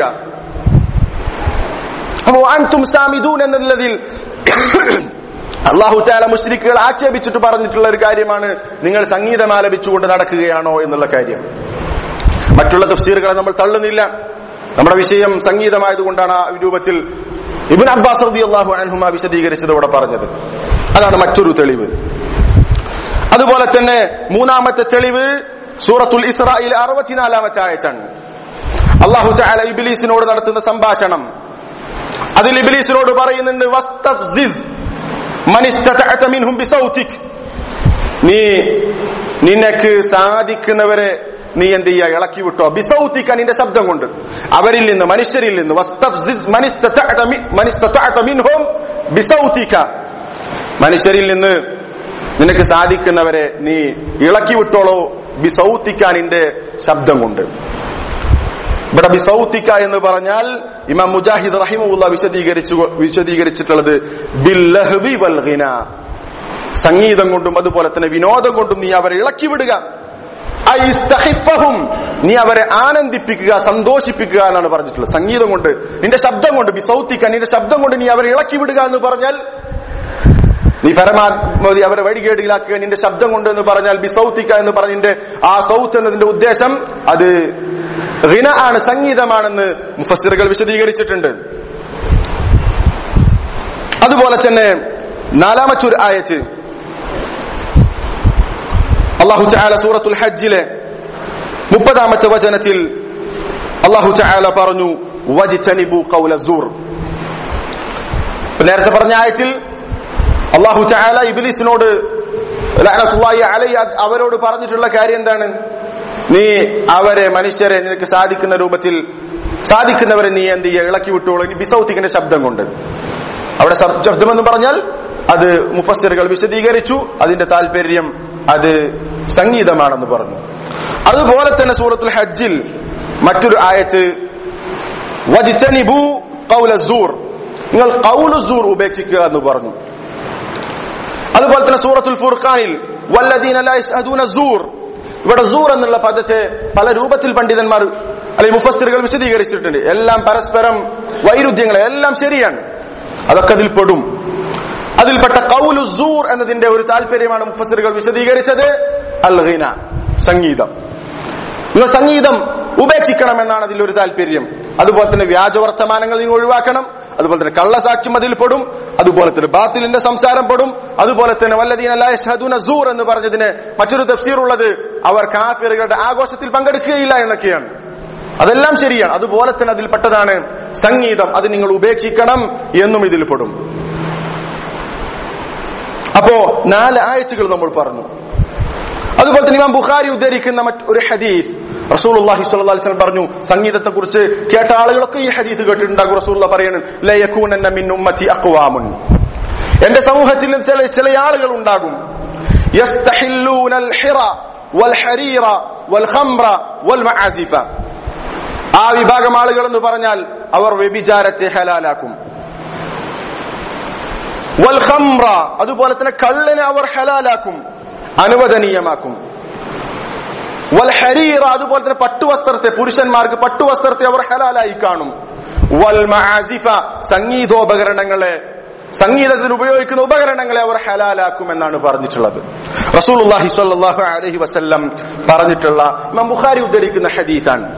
അപ്പോ അൻതും സാമിദൂൻ എന്നതിൽ അള്ളാഹു ചാല മുസ്ലിക്കുകൾ ആക്ഷേപിച്ചിട്ട് പറഞ്ഞിട്ടുള്ള ഒരു കാര്യമാണ് നിങ്ങൾ സംഗീതം ആലപിച്ചുകൊണ്ട് നടക്കുകയാണോ എന്നുള്ള കാര്യം മറ്റുള്ള തഫ്സീറുകളെ നമ്മൾ തള്ളുന്നില്ല നമ്മുടെ വിഷയം സംഗീതമായതുകൊണ്ടാണ് ആ രൂപത്തിൽ ഇബിൻ അബ്ബാസ് റതി അള്ളാഹു അൻഹുമ വിശദീകരിച്ചത് ഇവിടെ പറഞ്ഞത് അതാണ് മറ്റൊരു തെളിവ് അതുപോലെ തന്നെ മൂന്നാമത്തെ തെളിവ് സൂറത്തുൽ ഇസ്രായിൽ അറുപത്തിനാലാമത്തെ ആയച്ചാണ് അള്ളാഹു ചാല ഇബിലീസിനോട് നടത്തുന്ന സംഭാഷണം അതിൽ ഇബിലീസിനോട് പറയുന്നുണ്ട് വസ്തഫ്സിസ് മൻ ഇസ്തതഅത മിൻഹും ബിസൗതിക് നീ നിനക്ക് സാധിക്കുന്നവരെ നീ എന്ത് ചെയ്യുക ഇളക്കി വിട്ടോ ബിസൗത്തിക്ക നിന്റെ ശബ്ദം കൊണ്ട് അവരിൽ നിന്ന് മനുഷ്യരിൽ നിന്ന് വസ്തഫ്സിസ് മൻ ഇസ്തതഅത മി- മൻ ഇസ്തതഅത മിൻഹും ബിസൗതിക മനുഷ്യരിൽ നിന്ന് നിനക്ക് സാധിക്കുന്നവരെ നീ ഇളക്കി വിട്ടോളോ ബിസൗത്തിക്ക നിന്റെ ശബ്ദം കൊണ്ട് ഇവിടെ ബിസൗത്തിക്ക എന്ന് പറഞ്ഞാൽ ഇമാം മുജാഹിദ് റഹിമുള്ള വിശദീകരിച്ചു വിശദീകരിച്ചിട്ടുള്ളത് ബില്ലഹ്വി വൽ ഗിന സംഗീതം കൊണ്ടും അതുപോലെ തന്നെ വിനോദം കൊണ്ടും നീ അവരെ ഇളക്കി വിടുക ഐസ്തഹിഫഹും നീ അവരെ ആനന്ദിപ്പിക്കുക സന്തോഷിപ്പിക്കുക എന്നാണ് പറഞ്ഞിട്ടുള്ളത് സംഗീതം കൊണ്ട് നിന്റെ ശബ്ദം കൊണ്ട് ബിസൗത്തിക്ക നിന്റെ ശബ്ദം കൊണ്ട് നീ അവരെ ഇളക്കി വിടുക എന്ന് പറഞ്ഞാൽ നീ പരമാവധി അവരെ വഴികേടിലാക്കുക നിന്റെ ശബ്ദം കൊണ്ട് എന്ന് പറഞ്ഞാൽ ബിസൗത്തിക്ക എന്ന് പറഞ്ഞതിന്റെ ആ സൗത്ത് എന്നതിന്റെ ഉദ്ദേശം അത് ഹിന ആണ് സംഗീതമാണെന്ന് മുഫസ്സിറുകൾ വിശദീകരിച്ചിട്ടുണ്ട് അതുപോലെ തന്നെ നാലാമത്തെ ഒരു ആയത്ത് അള്ളാഹു ചാല സൂറത്തുൽ ഹജ്ജിലെ മുപ്പതാമത്തെ വചനത്തിൽ അള്ളാഹു ചാല പറഞ്ഞു വജിച്ചനിബു കൗല സൂർ നേരത്തെ പറഞ്ഞ ആയത്തിൽ അള്ളാഹു ചാല ഇബിലിസിനോട് ലഅനത്തുല്ലാഹി അലൈഹി അവരോട് പറഞ്ഞിട്ടുള്ള കാര്യം എന്താണ് നീ അവരെ മനുഷ്യരെ നിനക്ക് സാധിക്കുന്ന രൂപത്തിൽ സാധിക്കുന്നവരെ നീ എന്ത് ചെയ്യുക ഇളക്കി വിട്ടോളൂ ഇനി ബിസൗത്തിക്കിന്റെ ശബ്ദം കൊണ്ട് അവിടെ ശബ്- ശബ്ദമെന്ന് പറഞ്ഞാൽ അത് മുഫസ്സിറുകൾ വിശദീകരിച്ചു അതിന്റെ താല്പര്യം അത് സംഗീതമാണെന്ന് പറഞ്ഞു അതുപോലെ തന്നെ സൂറത്തുൽ ഹജ്ജിൽ മറ്റൊരു ആയത്ത് വജിച്ചനിബു കൗല സൂർ നിങ്ങൾ കൗലു സൂർ ഉപേക്ഷിക്കുക എന്ന് പറഞ്ഞു അതുപോലെ തന്നെ സൂറത്തുൽ ഫുർഖാനിൽ വല്ലദീന ലാ യശ്ഹദൂന സൂർ ഇവിടെ സൂർ എന്നുള്ള പദത്തെ പല രൂപത്തിൽ പണ്ഡിതന്മാർ അല്ലെങ്കിൽ മുഫസ്സിറുകൾ വിശദീകരിച്ചിട്ടുണ്ട് എല്ലാം പരസ്പരം വൈരുദ്ധ്യങ്ങൾ എല്ലാം ശരിയാണ് അതൊക്കെ അതിൽ പെടും അതിൽപ്പെട്ട കൗലു സൂർ എന്നതിന്റെ ഒരു താല്പര്യമാണ് മുഫസ്സിറുകൾ വിശദീകരിച്ചത് അൽ ഹിന സംഗീതം നിങ്ങൾ സംഗീതം ഉപേക്ഷിക്കണം എന്നാണ് അതിൽ ഒരു താല്പര്യം അതുപോലെ തന്നെ വ്യാജവർത്തമാനങ്ങൾ നിങ്ങൾ ഒഴിവാക്കണം അതുപോലെ തന്നെ കള്ളസാക്ഷ്യം അതിൽ പെടും അതുപോലെ തന്നെ ബാത്തിലിന്റെ സംസാരം പെടും അതുപോലെ തന്നെ വല്ലദീന ലാ യശ്ഹദൂന സൂർ എന്ന് പറഞ്ഞതിന് മറ്റൊരു തഫ്സീർ ഉള്ളത് അവർ കാഫിറുകളുടെ ആഘോഷത്തിൽ പങ്കെടുക്കുകയില്ല എന്നൊക്കെയാണ് അതെല്ലാം ശരിയാണ് അതുപോലെ തന്നെ അതിൽപ്പെട്ടതാണ് സംഗീതം അത് നിങ്ങൾ ഉപേക്ഷിക്കണം എന്നും ഇതിൽ പെടും അപ്പോ നാല് ആഴ്ചകൾ നമ്മൾ പറഞ്ഞു അതുപോലെ തന്നെ ഇമാം ബുഖാരി ഉദ്ധരിക്കുന്ന മറ്റൊരു ഹദീസ് റസൂലുള്ളാഹി സ്വല്ലല്ലാഹു അലൈഹി വസല്ലം പറഞ്ഞു സംഗീതത്തെ കുറിച്ച് കേട്ട ആളുകളൊക്കെ ഈ ഹദീസ് കേട്ടിട്ടുണ്ടാകും റസൂലുള്ള പറയുന്നു ലയകൂനന്ന മിൻ ഉമ്മത്തി അഖ്വാമുൻ എന്റെ സമൂഹത്തിൽ ചില ചില ആളുകൾ ഉണ്ടാകും യസ്തഹില്ലൂനൽ ഹിറ വൽ ഹരീറ വൽ ഖംറ വൽ മആസിഫ ആ വിഭാഗം ആളുകൾ എന്ന് പറഞ്ഞാൽ അവർ വ്യഭിചാരത്തെ ഹലാലാക്കും വൽ ഖംറ അതുപോലെ തന്നെ കള്ളിനെ അവർ ഹലാലാക്കും അനുവദനീയമാക്കും വൽ ഹരീറ അതുപോലെ തന്നെ പട്ടുവസ്ത്രത്തെ പുരുഷന്മാർക്ക് പട്ടുവസ്ത്രത്തെ അവർ ഹലാലായി കാണും വൽ മആസിഫ സംഗീതോപകരണങ്ങളെ സംഗീതത്തിന് ഉപയോഗിക്കുന്ന ഉപകരണങ്ങളെ അവർ ഹലാലാക്കും എന്നാണ് പറഞ്ഞിട്ടുള്ളത് റസൂലുള്ളാഹി സ്വല്ലല്ലാഹു അലൈഹി വസല്ലം പറഞ്ഞിട്ടുള്ള ഇമാം ബുഖാരി ഉദ്ധരിക്കുന്ന ഹദീസാണ്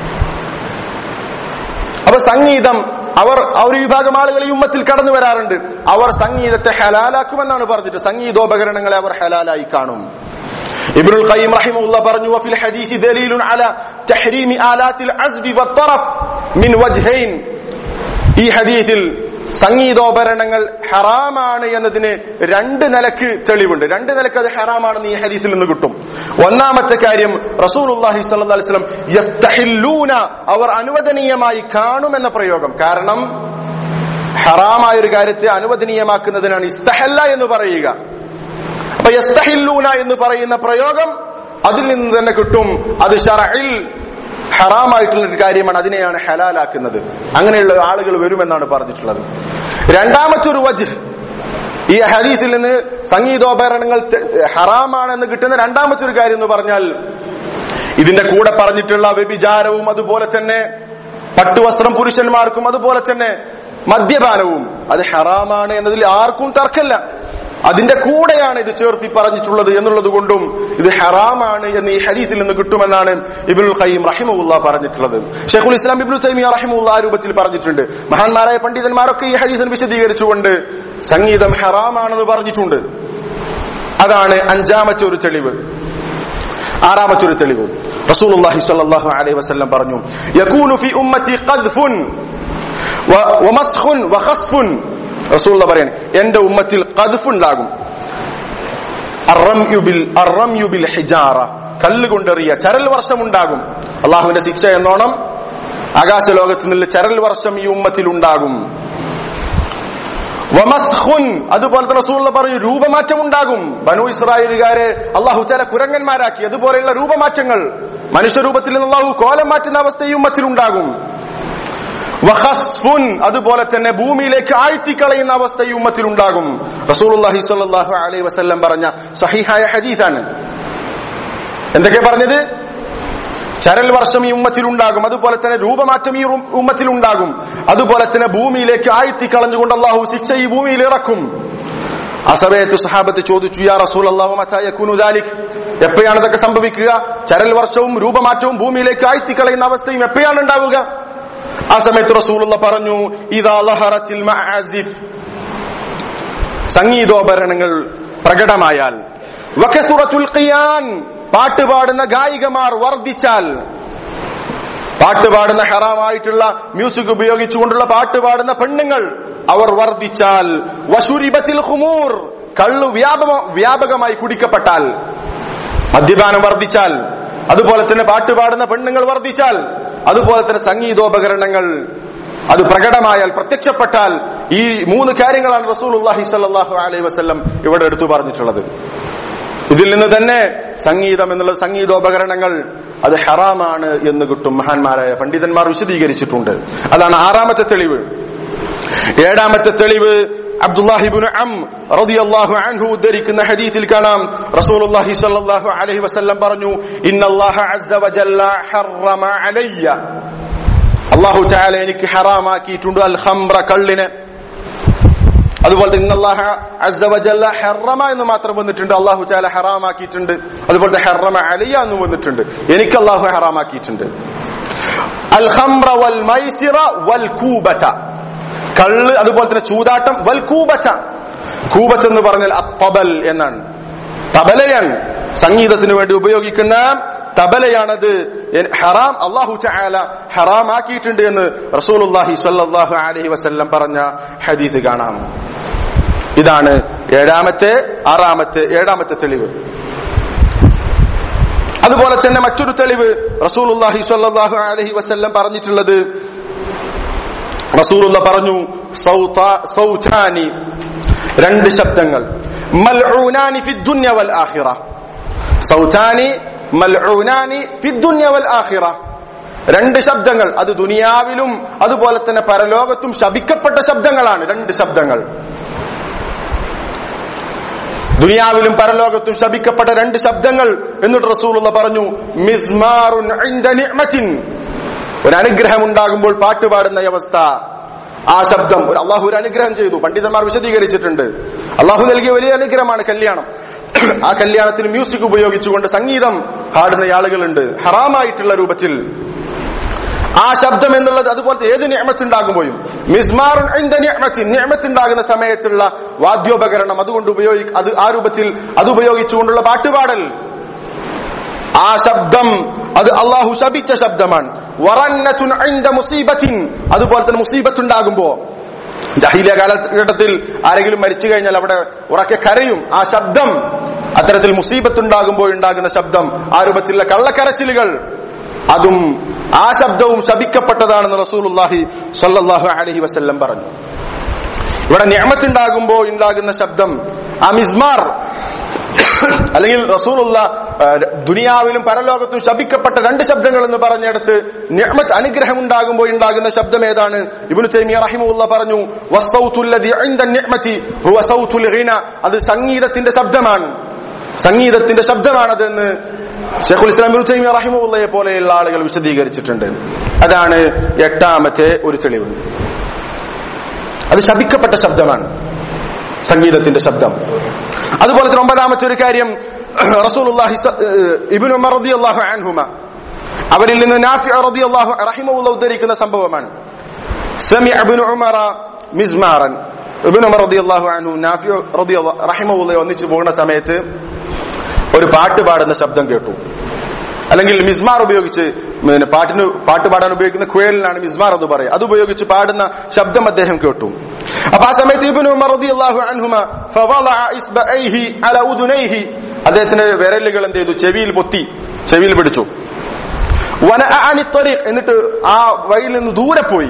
അപ്പൊ സംഗീതം അവർ ആ ഒരു വിഭാഗം ആളുകൾ ഈ ഉമ്മത്തിൽ കടന്നു വരാറുണ്ട് അവർ സംഗീതത്തെ ഹലാലാക്കുമെന്നാണ് പറഞ്ഞിട്ട് സംഗീതോപകരണങ്ങളെ അവർ ഹലാലായി കാണും ഇബ്നുൽ ഖയ്യിം റഹിമഹുള്ള പറഞ്ഞു വഫിൽ ഹദീസി ദലീലുൻ അല തഹ്രീമി ആലാത്തിൽ അസ്ബി വത്തറഫ് മിൻ വജ്ഹൈൻ ഈ ഹദീസിൽ സംഗീതോപകരണങ്ങൾ ഹറാമാണ് എന്നതിന് രണ്ട് നിലക്ക് തെളിവുണ്ട് രണ്ട് നിലക്ക് അത് ഹറാമാണെന്ന് ഈ ഹദീസിൽ നിന്ന് കിട്ടും ഒന്നാമത്തെ കാര്യം റസൂലുള്ളാഹി സ്വല്ലല്ലാഹു അലൈഹി വസല്ലം യസ്തഹില്ലൂന അവർ അനുവദനീയമായി കാണുമെന്ന പ്രയോഗം കാരണം ഹറാമായ ഒരു കാര്യത്തെ അനുവദനീയമാക്കുന്നതിനാണ് ഇസ്തഹല്ല എന്ന് പറയുക അപ്പൊ യസ്തഹില്ലൂന എന്ന് പറയുന്ന പ്രയോഗം അതിൽ നിന്ന് തന്നെ കിട്ടും അത് ഷറഇൽ ഹറാമായിട്ടുള്ള ഒരു കാര്യമാണ് അതിനെയാണ് ഹലാലാക്കുന്നത് അങ്ങനെയുള്ള ആളുകൾ വരുമെന്നാണ് പറഞ്ഞിട്ടുള്ളത് രണ്ടാമത്തെ ഒരു വജ് ഈ ഹദീസിൽ നിന്ന് സംഗീതോപകരണങ്ങൾ തെ- ഹറാമാണെന്ന് കിട്ടുന്ന രണ്ടാമത്തെ ഒരു കാര്യം എന്ന് പറഞ്ഞാൽ ഇതിന്റെ കൂടെ പറഞ്ഞിട്ടുള്ള വ്യഭിചാരവും അതുപോലെ തന്നെ പട്ടുവസ്ത്രം പുരുഷന്മാർക്കും അതുപോലെ തന്നെ മദ്യപാനവും അത് ഹറാമാണ് എന്നതിൽ ആർക്കും തർക്കമില്ല അതിന്റെ കൂടെയാണ് ഇത് ചേർത്തി പറഞ്ഞിട്ടുള്ളത് എന്നുള്ളത് കൊണ്ടും ഇത് ഹറാമാണ് എന്ന് ഈ ഹദീസിൽ നിന്ന് കിട്ടുമെന്നാണ് ഇബിനുൽ ഖയ്യിം റഹിമുല്ല പറഞ്ഞിട്ടുള്ളത് ഷെഖുൽ ഇസ്ലാം ഇബ്നു തൈമിയ റഹിമുല്ല ആ രൂപത്തിൽ പറഞ്ഞിട്ടുണ്ട് മഹാന്മാരായ പണ്ഡിതന്മാരൊക്കെ ഈ ഹദീസിന് വിശദീകരിച്ചുകൊണ്ട് സംഗീതം ഹറാമാണെന്ന് പറഞ്ഞിട്ടുണ്ട് അതാണ് അഞ്ചാമത്തെ ഒരു തെളിവ് ആറാമത്തെ ഒരു തെളിവ് റസൂലുള്ളാഹി സ്വല്ലല്ലാഹു അലൈഹി വസല്ലം പറഞ്ഞു യകൂനു ഫി ഉമ്മത്തി ഖദ്ഫുൻ വ- വമസ്ഖുൻ വഖസ്ഫുൻ റസൂലുള്ള പറയാണ് എന്റെ ഉമ്മത്തിൽ ഖദ്ഫ് ഉണ്ടാകും അർറംയു ബിൽ അർറംയു ബിൽ ഹിജാറ കല്ലുകൊണ്ടെറിയ ചരൽ വർഷം ഉണ്ടാകും അള്ളാഹുവിന്റെ ശിക്ഷ എന്നോണം ആകാശ ലോകത്ത് നിന്ന് ചരൽ വർഷം ഈ ഉമ്മത്തിൽ ഉണ്ടാകും വമസ്ഖുൻ അതുപോലെ തന്നെ റസൂലുള്ള പറഞ്ഞു രൂപമാറ്റം ഉണ്ടാകും ബനു ഇസ്രായേലുകാരെ അള്ളാഹു ചില കുരങ്ങന്മാരാക്കി അതുപോലെയുള്ള രൂപമാറ്റങ്ങൾ മനുഷ്യരൂപത്തിൽ നിന്ന് അള്ളാഹു കോലം മാറ്റുന്ന അവസ്ഥ ഈ ഉമ്മത്തിൽ ഉണ്ടാകും വഖസ്ഫുൻ അതുപോലെ തന്നെ ഭൂമിയിലേക്ക് ആഴ്ത്തിക്കളയുന്ന അവസ്ഥ ഈ ഉമ്മത്തിൽ ഉണ്ടാകും റസൂലുള്ളാഹി സ്വല്ലല്ലാഹു അലൈഹി വസല്ലം പറഞ്ഞ സഹിഹായ ഹദീസാണ് എന്തൊക്കെ പറഞ്ഞത് ചരൽ വർഷം ഈ ഉമ്മത്തിൽ ഉണ്ടാകും അതുപോലെ തന്നെ രൂപമാറ്റം ഈ ഉം- ഉമ്മത്തിൽ ഉണ്ടാകും അതുപോലെ തന്നെ ഭൂമിയിലേക്ക് ആഴ്ത്തി കളഞ്ഞുകൊണ്ട് അള്ളാഹു ശിക്ഷ ഈ ഭൂമിയിൽ ഇറക്കും ആ സമയത്ത് സഹാബത്ത് ചോദിച്ചു യാ റസൂൽ അള്ളാഹു എപ്പോഴാണ് ഇതൊക്കെ സംഭവിക്കുക ചരൽ വർഷവും രൂപമാറ്റവും ഭൂമിയിലേക്ക് ആഴ്ത്തി കളയുന്ന അവസ്ഥയും എപ്പോഴാണ് ഉണ്ടാവുക ആ സമയത്ത് റസൂലുള്ള പറഞ്ഞു ഇതാ ലഹറത്തിൽ മഅസിഫ് സംഗീതോപകരണങ്ങൾ പ്രകടമായാൽ വകസുറത്തുൽ ഖിയാൻ പാട്ട് പാടുന്ന ഗായികമാർ വർദ്ധിച്ചാൽ പാട്ട് പാടുന്ന ഹറാമായിട്ടുള്ള മ്യൂസിക് ഉപയോഗിച്ചുകൊണ്ടുള്ള പാട്ട് പാടുന്ന പെണ്ണുങ്ങൾ അവർ വർദ്ധിച്ചാൽ വശുരിബത്തിൽ ഖുമൂർ കള്ളു വ്യാപക വ്യാപകമായി കുടിക്കപ്പെട്ടാൽ മദ്യപാനം വർദ്ധിച്ചാൽ അതുപോലെ തന്നെ പാട്ട് പാടുന്ന പെണ്ണുങ്ങൾ വർദ്ധിച്ചാൽ അതുപോലെ തന്നെ സംഗീതോപകരണങ്ങൾ അത് പ്രകടമായാൽ പ്രത്യക്ഷപ്പെട്ടാൽ ഈ മൂന്ന് കാര്യങ്ങളാണ് റസൂലുള്ളാഹി സ്വല്ലല്ലാഹു അലൈഹി വസല്ലം ഇവിടെ എടുത്തു പറഞ്ഞിട്ടുള്ളത് ഇതിൽ നിന്ന് തന്നെ സംഗീതം എന്നുള്ള സംഗീതോപകരണങ്ങൾ അത് ഹറാമാണ് എന്ന് കിട്ടും മഹാന്മാരായ പണ്ഡിതന്മാർ വിശദീകരിച്ചിട്ടുണ്ട് അതാണ് ആറാമത്തെ തെളിവ് ഏഴാമത്തെ തെളിവ് അബ്ദുല്ലാഹിബിൻ അം റളിയല്ലാഹു അൻഹു ഉദ്ധരിക്കുന്ന ഹദീസിൽ കാണാം റസൂലുള്ളാഹി സ്വല്ലല്ലാഹു അലൈഹി വസല്ലം പറഞ്ഞു ഇന്നല്ലാഹ അസ്സ വജല്ല ഹറമ അലയ്യ അല്ലാഹു തആല എനിക്ക് ഹറാമാക്കിയിട്ടുണ്ട് അൽ ഖംറ കള്ളിനെ അതുപോലെ തന്നെ ഇന്നല്ലാഹ അസ്സ വജല്ല ഹറമ എന്ന് മാത്രം വന്നിട്ടുണ്ട് അല്ലാഹു തആല ഹറാമാക്കിയിട്ടുണ്ട് അതുപോലെ ഹറമ അലയ്യ എന്ന് വന്നിട്ടുണ്ട് എനിക്ക് അല്ലാഹു ഹറാമാക്കിയിട്ടുണ്ട് അൽ ഖംറ വൽ മൈസിറ വൽ കൂബത കള്ള് അതുപോലെ തന്നെ ചൂതാട്ടം വൽ കൂബച്ച കൂബത്ത് എന്ന് പറഞ്ഞാൽ അത്തബൽ എന്നാണ് തബലയാണ് സംഗീതത്തിന് വേണ്ടി ഉപയോഗിക്കുന്ന തബലയാണത് എൻ- ഹറാം അള്ളാഹു ചായാല ഹറാമാക്കിയിട്ടുണ്ട് എന്ന് റസൂലുല്ലാഹി സ്വല്ലല്ലാഹു അലൈഹി വസല്ലം പറഞ്ഞ ഹദീസ് കാണാം ഇതാണ് ഏഴാമത്തെ ആറാമത്തെ ഏഴാമത്തെ തെളിവ് അതുപോലെ തന്നെ മറ്റൊരു തെളിവ് റസൂലുല്ലാഹി സ്വല്ലല്ലാഹു അലൈഹി വസല്ലം പറഞ്ഞിട്ടുള്ളത് റസൂലുള്ള പറഞ്ഞു സൗത- സൗതാനി രണ്ട് ശബ്ദങ്ങൾ മൽഊനാനി ഫി ദുനിയ വൽ ആഖിറ സൗതാനി മൽഊനാനി ഫി ദുനിയ വൽ ആഖിറ രണ്ട് ശബ്ദങ്ങൾ അത് ദുനിയാവിലും അതുപോലെ തന്നെ പരലോകത്തും ശപിക്കപ്പെട്ട ശബ്ദങ്ങളാണ് രണ്ട് ശബ്ദങ്ങൾ ദുനിയാവിലും പരലോകത്തും ശപിക്കപ്പെട്ട രണ്ട് ശബ്ദങ്ങൾ എന്നിട്ട് റസൂലുള്ള പറഞ്ഞു മിസ്മാറുൻ ഇൻദ നിഅമത്തിൻ ഒരു അനുഗ്രഹം ഉണ്ടാകുമ്പോൾ പാട്ട് പാടുന്ന അവസ്ഥ ആ ശബ്ദം ഒരു അള്ളാഹു ഒരു അനുഗ്രഹം ചെയ്തു പണ്ഡിതന്മാർ വിശദീകരിച്ചിട്ടുണ്ട് അള്ളാഹു നൽകിയ വലിയ അനുഗ്രഹമാണ് കല്യാണം ആ കല്യാണത്തിന് മ്യൂസിക് ഉപയോഗിച്ചുകൊണ്ട് സംഗീതം പാടുന്ന ആളുകളുണ്ട് ഹറാമായിട്ടുള്ള രൂപത്തിൽ ആ ശബ്ദം എന്നുള്ളത് അതുപോലത്തെ ഏത് നിയമത്തുണ്ടാകുമ്പോഴും മിസ്മാറുൻ ഇൻദ നിഅമത്തിൻ നിഅമത്തുണ്ടാകുന്ന സമയത്തുള്ള വാദ്യോപകരണം അതുകൊണ്ട് ഉപയോഗി അത് ആ രൂപത്തിൽ അത് ഉപയോഗിച്ചുകൊണ്ടുള്ള പാട്ടുപാടൽ ആ ശബ്ദം അത് അള്ളാഹു ശപിച്ച ശബ്ദമാണ് വറന്നത്തുൻ ഇൻദ മുസീബത്തിൻ അതുപോലെ തന്നെ മുസീബത്ത് ഉണ്ടാകുമ്പോ ജഹീലിയ കാലഘട്ടത്തിൽ ആരെങ്കിലും മരിച്ചു കഴിഞ്ഞാൽ അവിടെ ഉറക്കെ കരയും ആ ശബ്ദം അത്തരത്തിൽ മുസീബത്ത് ഉണ്ടാകുമ്പോൾ ഉണ്ടാകുന്ന ശബ്ദം ആ രൂപത്തിലുള്ള കള്ളക്കരച്ചിലുകൾ അതും ആ ശബ്ദവും ശപിക്കപ്പെട്ടതാണെന്ന് റസൂലുള്ളാഹി സ്വല്ലല്ലാഹു അലൈഹി വസല്ലം പറഞ്ഞു ഇവിടെ ഞാമത്തുണ്ടാകുമ്പോൾ ഉണ്ടാകുന്ന ശബ്ദം ആ മിസ്മാർ അല്ലെങ്കിൽ റസൂലുള്ള ആ, ദുനിയാവിലും പരലോകത്തും ശപിക്കപ്പെട്ട രണ്ട് ശബ്ദങ്ങൾ എന്ന് പറഞ്ഞെടുത്ത് നിഅമത്ത് അനുഗ്രഹം ഉണ്ടാകുമ്പോൾ ഉണ്ടാകുന്ന ശബ്ദം ഏതാണ് ഇബ്നു തൈമിയ റഹിമഹുള്ള പറഞ്ഞു വസ്സൗത്തുല്ലദി ഇൻദ നിഅമതി ഹുവ സൗത്തുൽ ഗിന അത് സംഗീതത്തിന്റെ ശബ്ദമാണ് സംഗീതത്തിന്റെ ശബ്ദമാണതെന്ന് ഷെഖുൽ ഇസ്ലാം ഇബ്നു തൈമിയ റഹിമഹുള്ളയെ പോലെയുള്ള ആളുകൾ വിശദീകരിച്ചിട്ടുണ്ട് അതാണ് എട്ടാമത്തെ ഒരു തെളിവ് അത് ശപിക്കപ്പെട്ട ശബ്ദമാണ് സംഗീതത്തിന്റെ ശബ്ദം അതുപോലെ തന്നെ ഒമ്പതാമത്തെ ഒരു കാര്യം റസൂലുള്ളാഹി സ- ഏഹ് ഇബ്നു ഉമർ റളിയല്ലാഹു അൻഹുമ അവരിൽ നിന്ന് നാഫി റളിയല്ലാഹു റഹിമഹുള്ള ഉദ്ധരിക്കുന്ന സംഭവമാണ് സമിഅ ഇബ്നു ഉമറ മിസ്മാറൻ ഇബ്നു ഉമർ റളിയല്ലാഹു അൻഹു നാഫി റളിയല്ലാഹു റഹിമഹുള്ള ഒന്നിച്ചു പോകുന്ന സമയത്ത് ഒരു പാട്ട് പാടുന്ന ശബ്ദം കേട്ടു അല്ലെങ്കിൽ മിസ്മാർ ഉപയോഗിച്ച് പിന്നെ പാട്ടിന് പാട്ട് പാടാൻ ഉപയോഗിക്കുന്ന കുഴലിനാണ് മിസ്മാർ എന്ന് പറയുക അത് ഉപയോഗിച്ച് പാടുന്ന ശബ്ദം അദ്ദേഹം കേട്ടു അപ്പൊ ആ സമയത്ത് ഇബ്നു ഉമർ റളിയല്ലാഹു അൻഹുമ ഫവളഅ ഇസ്ബഅൈഹി അല ഉദുനൈഹി അദ്ദേഹത്തിന്റെ വിരലുകൾ എന്ത് ചെയ്തു ചെവിയിൽ പൊത്തി ചെവിയിൽ പിടിച്ചു വനഅ അനി ത്വരീഖ് എന്നിട്ട് ആ വഴിയിൽ നിന്ന് ദൂരെ പോയി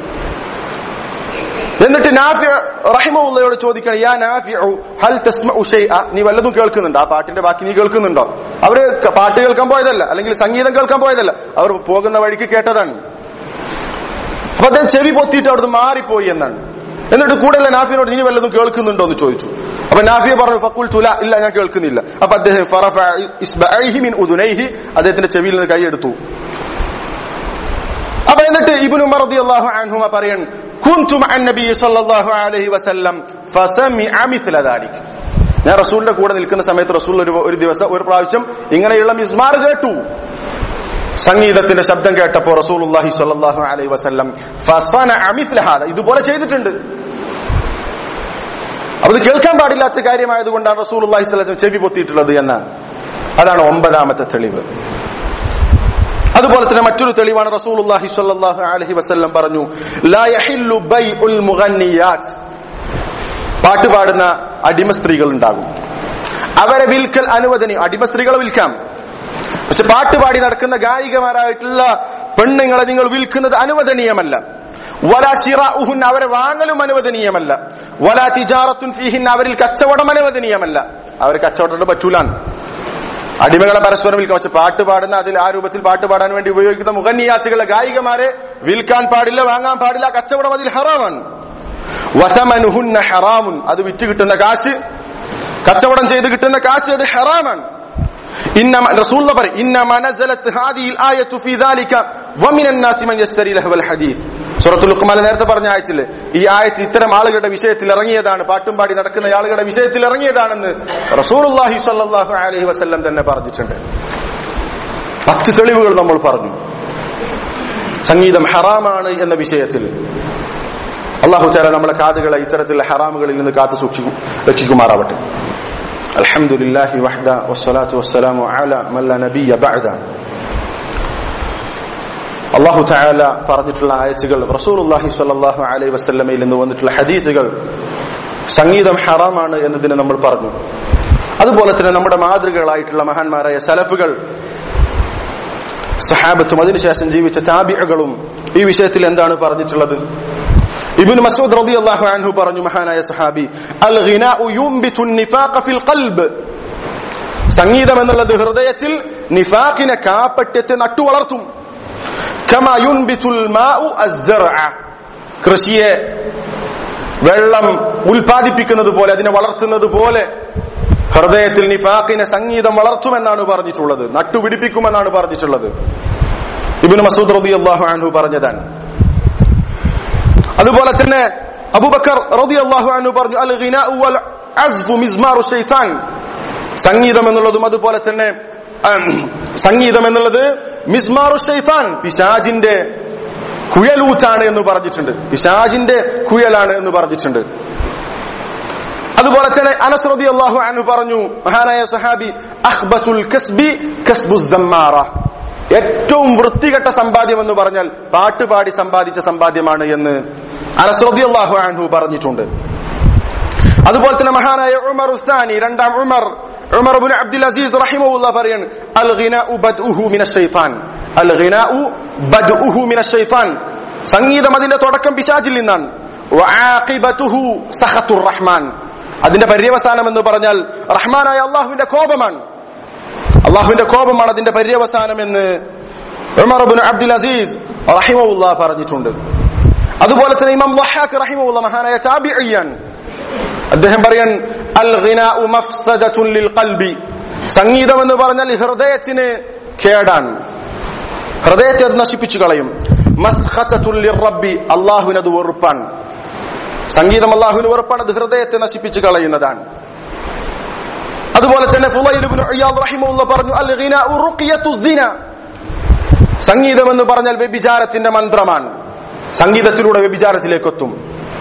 എന്നിട്ട് നാഫി റഹിമുള്ളയോട് ചോദിക്കണം യാ നാഫി ഹൽ തസ്മഉ ഷൈഅ നീ വല്ലതും കേൾക്കുന്നുണ്ടോ ആ പാട്ടിന്റെ ബാക്കി നീ കേൾക്കുന്നുണ്ടോ അവര് ക- പാട്ട് കേൾക്കാൻ പോയതല്ല അല്ലെങ്കിൽ സംഗീതം കേൾക്കാൻ പോയതല്ല അവർ പോകുന്ന വഴിക്ക് കേട്ടതാണ് അപ്പൊ അദ്ദേഹം ചെവി പൊത്തിയിട്ട് അവിടുന്ന് മാറിപ്പോയി എന്നാണ് എന്നിട്ട് കൂടെയുള്ള നാഫിനോട് നീ വല്ലതും കേൾക്കുന്നുണ്ടോ എന്ന് ചോദിച്ചു അപ്പൊ നാഫിയെ പറഞ്ഞു ഫക്കുൽ തുല ഇല്ല ഞാൻ കേൾക്കുന്നില്ല അപ്പൊ അദ്ദേഹം ഫറഫ ഇസ്ബഅൈഹി മിൻ ഉദുനൈഹി അദ്ദേഹത്തിന്റെ ചെവിയിൽ നിന്ന് കൈയെടുത്തു അപ്പൊ എന്നിട്ട് ഇബ്നു ഉമർ റളിയല്ലാഹു അൻഹുമ പറയൻ കുൻതു മഅ നബി സല്ലല്ലാഹു അലൈഹി വസല്ലം ഫസമിഅ മിസ്ല ദാലിക് ഞാൻ റസൂലിന്റെ കൂടെ നിൽക്കുന്ന സമയത്ത് റസൂൽ ഒരു ഒരു ദിവസം ഒരു പ്രാവശ്യം ഇങ്ങനെയുള്ള മിസ്മാർ കേട്ടു സംഗീതത്തിന്റെ ശബ്ദം കേട്ടപ്പോ റസൂലുള്ളാഹി സ്വല്ലല്ലാഹു അലൈഹി വസല്ലം ഫസനഅ മിസ്ല ഹാദ ഇതുപോലെ ചെയ്തിട്ടുണ്ട് അപ്പൊ ഇത് കേൾക്കാൻ പാടില്ലാത്ത കാര്യമായതുകൊണ്ടാണ് റസൂലുള്ളാഹി സ്വല്ലല്ലാഹു അലൈഹി വസല്ലം ചെവി പൊത്തിയിട്ടുള്ളത് എന്നാണ് അതാണ് ഒമ്പതാമത്തെ തെളിവ് അതുപോലെ തന്നെ മറ്റൊരു തെളിവാണ് റസൂലുള്ളാഹി സ്വല്ലല്ലാഹു അലൈഹി വസല്ലം പറഞ്ഞു ലാ യഹില്ലു ബൈഉൽ മുഗന്നിയാത്ത് പാട്ട് പാടുന്ന അടിമ സ്ത്രീകൾ ഉണ്ടാകും അവരെ വിൽക്കൽ അനുവദനീയം അടിമ സ്ത്രീകളെ വിൽക്കാം പക്ഷെ പാട്ട് പാടി നടക്കുന്ന ഗായികമാരായിട്ടുള്ള പെണ്ണുങ്ങളെ നിങ്ങൾ വിൽക്കുന്നത് അനുവദനീയമല്ല വലാ ഷിറാഉഹുൻ അവരെ വാങ്ങലും അനുവദനീയമല്ല വലാ തിജാറത്തുൻ ഫീഹിൻ അവരിൽ കച്ചവടം അനുവദനീയമല്ല അവർ കച്ചവടം പറ്റൂലാണ് അടിമകളെ പരസ്പരം വിൽക്കാം പക്ഷെ പാട്ട് പാടുന്ന അതിൽ ആ രൂപത്തിൽ പാട്ട് പാടാൻ വേണ്ടി ഉപയോഗിക്കുന്ന മുഖന്യാച്ചുകളെ ഗായികമാരെ വിൽക്കാൻ പാടില്ല വാങ്ങാൻ പാടില്ല കച്ചവടം അതിൽ ഹറാമാണ് വസമനുഹുന്ന ഹറാമുൻ അത് വിറ്റ് കിട്ടുന്ന കാശ് കച്ചവടം ചെയ്ത് കിട്ടുന്ന കാശ് അത് ഹറാമാണ് إنما رسول الله بري إنما نزلت هذه الآية في ذلك ومن الناس من يشتري لهو الحديث സൂറത്തുൽ ലുക്മാൻ നേരത്തെ പറഞ്ഞ ആയത്തില് ഈ ആയത്ത് ഇത്തരം ആളുകളുടെ വിഷയത്തിൽ ഇറങ്ങിയതാണ് പാട്ടും പാടി നടക്കുന്ന ആളുകളുടെ വിഷയത്തിൽ ഇറങ്ങിയതാണെന്ന് റസൂലുള്ളാഹി സ്വല്ലല്ലാഹു അലൈഹി വസല്ലം തന്നെ പറഞ്ഞിട്ടുണ്ട് പത്ത് തെളിവുകൾ നമ്മൾ പറഞ്ഞു സംഗീതം ഹറാമാണ് എന്ന വിഷയത്തിൽ അള്ളാഹു ചാല നമ്മളെ കാതുകളെ ഇത്തരത്തിലുള്ള ഹറാമുകളിൽ നിന്ന് കാത്തു സൂക്ഷിക്കും രക്ഷിക്കുമാറാവട്ടെ അൽഹംദുലില്ലാഹി വഹ്ദ വസ്സലാത്തു വസ്സലാമു അല മല്ല നബിയ ബഅദ അള്ളാഹു ചായാല പറഞ്ഞിട്ടുള്ള ആയച്ചുകൾ റസൂലുള്ളാഹി സ്വല്ലല്ലാഹു അലൈഹി വസല്ലമയിൽ നിന്ന് വന്നിട്ടുള്ള ഹദീസുകൾ സംഗീതം ഹറാമാണ് എന്നതിന് നമ്മൾ പറഞ്ഞു അതുപോലെ തന്നെ നമ്മുടെ മാതൃകകളായിട്ടുള്ള മഹാന്മാരായ സലഫുകൾ സഹാബത്തും അതിനുശേഷം ജീവിച്ച താബിഅകളും ഈ വിഷയത്തിൽ എന്താണ് പറഞ്ഞിട്ടുള്ളത് ഇബ്നു മസൂദ് റളിയല്ലാഹു അൻഹു പറഞ്ഞു മഹാനായ സഹാബി അൽ ഗിനാഉ യുംബിതു നിഫാഖ ഫിൽ ഖൽബ് സംഗീതം എന്നുള്ളത് ഹൃദയത്തിൽ നിഫാഖിനെ കാപ്പട്യത്തെ നട്ടുവളർത്തും കമാ യുൻബിതുൽ മാഉ അസ്സർഅ കൃഷിയെ വെള്ളം ഉൽപാദിപ്പിക്കുന്നത് പോലെ അതിനെ വളർത്തുന്നത് പോലെ ഹൃദയത്തിൽ നിഫാഖിനെ സംഗീതം വളർത്തുമെന്നാണ് പറഞ്ഞിട്ടുള്ളത് നട്ടുപിടിപ്പിക്കുമെന്നാണ് പറഞ്ഞിട്ടുള്ളത് ഇബിന് മസൂദ് റബി അള്ളാഹു അൻഹു പറഞ്ഞതാണ് അതുപോലെ തന്നെ അബുബക്കർ റബി അള്ളാഹു അൻഹു പറഞ്ഞു അൽ ഗിനാഉ വൽ അസ്ഫു മിസ്മാറു ശൈത്താൻ സംഗീതം എന്നുള്ളതും അതുപോലെ തന്നെ ഉം, സംഗീതം എന്നുള്ളത് മിസ്മാറു ഷെയ്ത്താൻ പിശാജിന്റെ കുയലൂറ്റാണ് എന്ന് പറഞ്ഞിട്ടുണ്ട് പിശാജിന്റെ കുയലാണ് എന്ന് പറഞ്ഞിട്ടുണ്ട് അതുപോലെ തന്നെ അനസ്രതി അള്ളാഹു അനു പറഞ്ഞു മഹാനായ സഹാബി അഹ്ബസുൽ കസ്ബി കസ്ബു സമ്മാറ ഏറ്റവും വൃത്തികെട്ട സമ്പാദ്യം എന്ന് പറഞ്ഞാൽ പാട്ടുപാടി സമ്പാദിച്ച സമ്പാദ്യമാണ് എന്ന് അനസ്രതി അള്ളാഹു അൻഹു പറഞ്ഞിട്ടുണ്ട് അതുപോലെ തന്നെ മഹാനായ ഉമർ ഉസ്താനി രണ്ടാം ഉമർ ഉമർ ഇബ്നു അബ്ദുൽ അസീസ് റഹിമഹുല്ല പറയാണ് അൽ ഗിനാഉ ബദ്ഉഹു മിനശ് ശൈത്താൻ അൽ ഗിനാഉ ബദ്ഉഹു മിനശ് ശൈത്താൻ സംഗീതം അതിന്റെ തുടക്കം പിശാചിൽ നിന്നാണ് വആഖിബതുഹു സഖത്തുർ റഹ്മാൻ അതിന്റെ പര്യവസാനം എന്ന് പറഞ്ഞാൽ റഹ്മാനായ അള്ളാഹുവിന്റെ കോപമാണ് അള്ളാഹുവിന്റെ കോപമാണ് അതിന്റെ പര്യവസാനം എന്ന് ഉമർ ഇബ്നു അബ്ദുൽ അസീസ് റഹിമഹുല്ല പറഞ്ഞിട്ടുണ്ട് അതുപോലെ തന്നെ ഇമാം വഹാഖ് റഹിമഹുല്ല മഹാനായ താബിഇയാണ് അദ്ദേഹം പറയാൻ അൽ ഗിനാഉ മഫ്സദത്തുൻ ലിൽ ഖൽബി സംഗീതം എന്ന് പറഞ്ഞാൽ ഹൃദയത്തിന് കേടാണ് ഹൃദയത്തെ അത് നശിപ്പിച്ചു കളയും മസ്ഖത്തുൽ ലിറബ്ബി അള്ളാഹുവിന് അത് വെറുപ്പാണ് സംഗീതം അള്ളാഹുവിന് വെറുപ്പാണ് അത് ഹൃദയത്തെ നശിപ്പിച്ചു കളയുന്നതാണ് അതുപോലെ തന്നെ ഫുലൈൽ ഇബ്നു ഇയാദ് റഹിമഹുല്ല പറഞ്ഞു അൽ ഗിനാഉ റുഖിയത്തു സിന സംഗീതം എന്ന് പറഞ്ഞാൽ വ്യഭിചാരത്തിന്റെ മന്ത്രമാണ് സംഗീതത്തിലൂടെ വ്യഭിചാരത്തിലേക്ക് എത്തും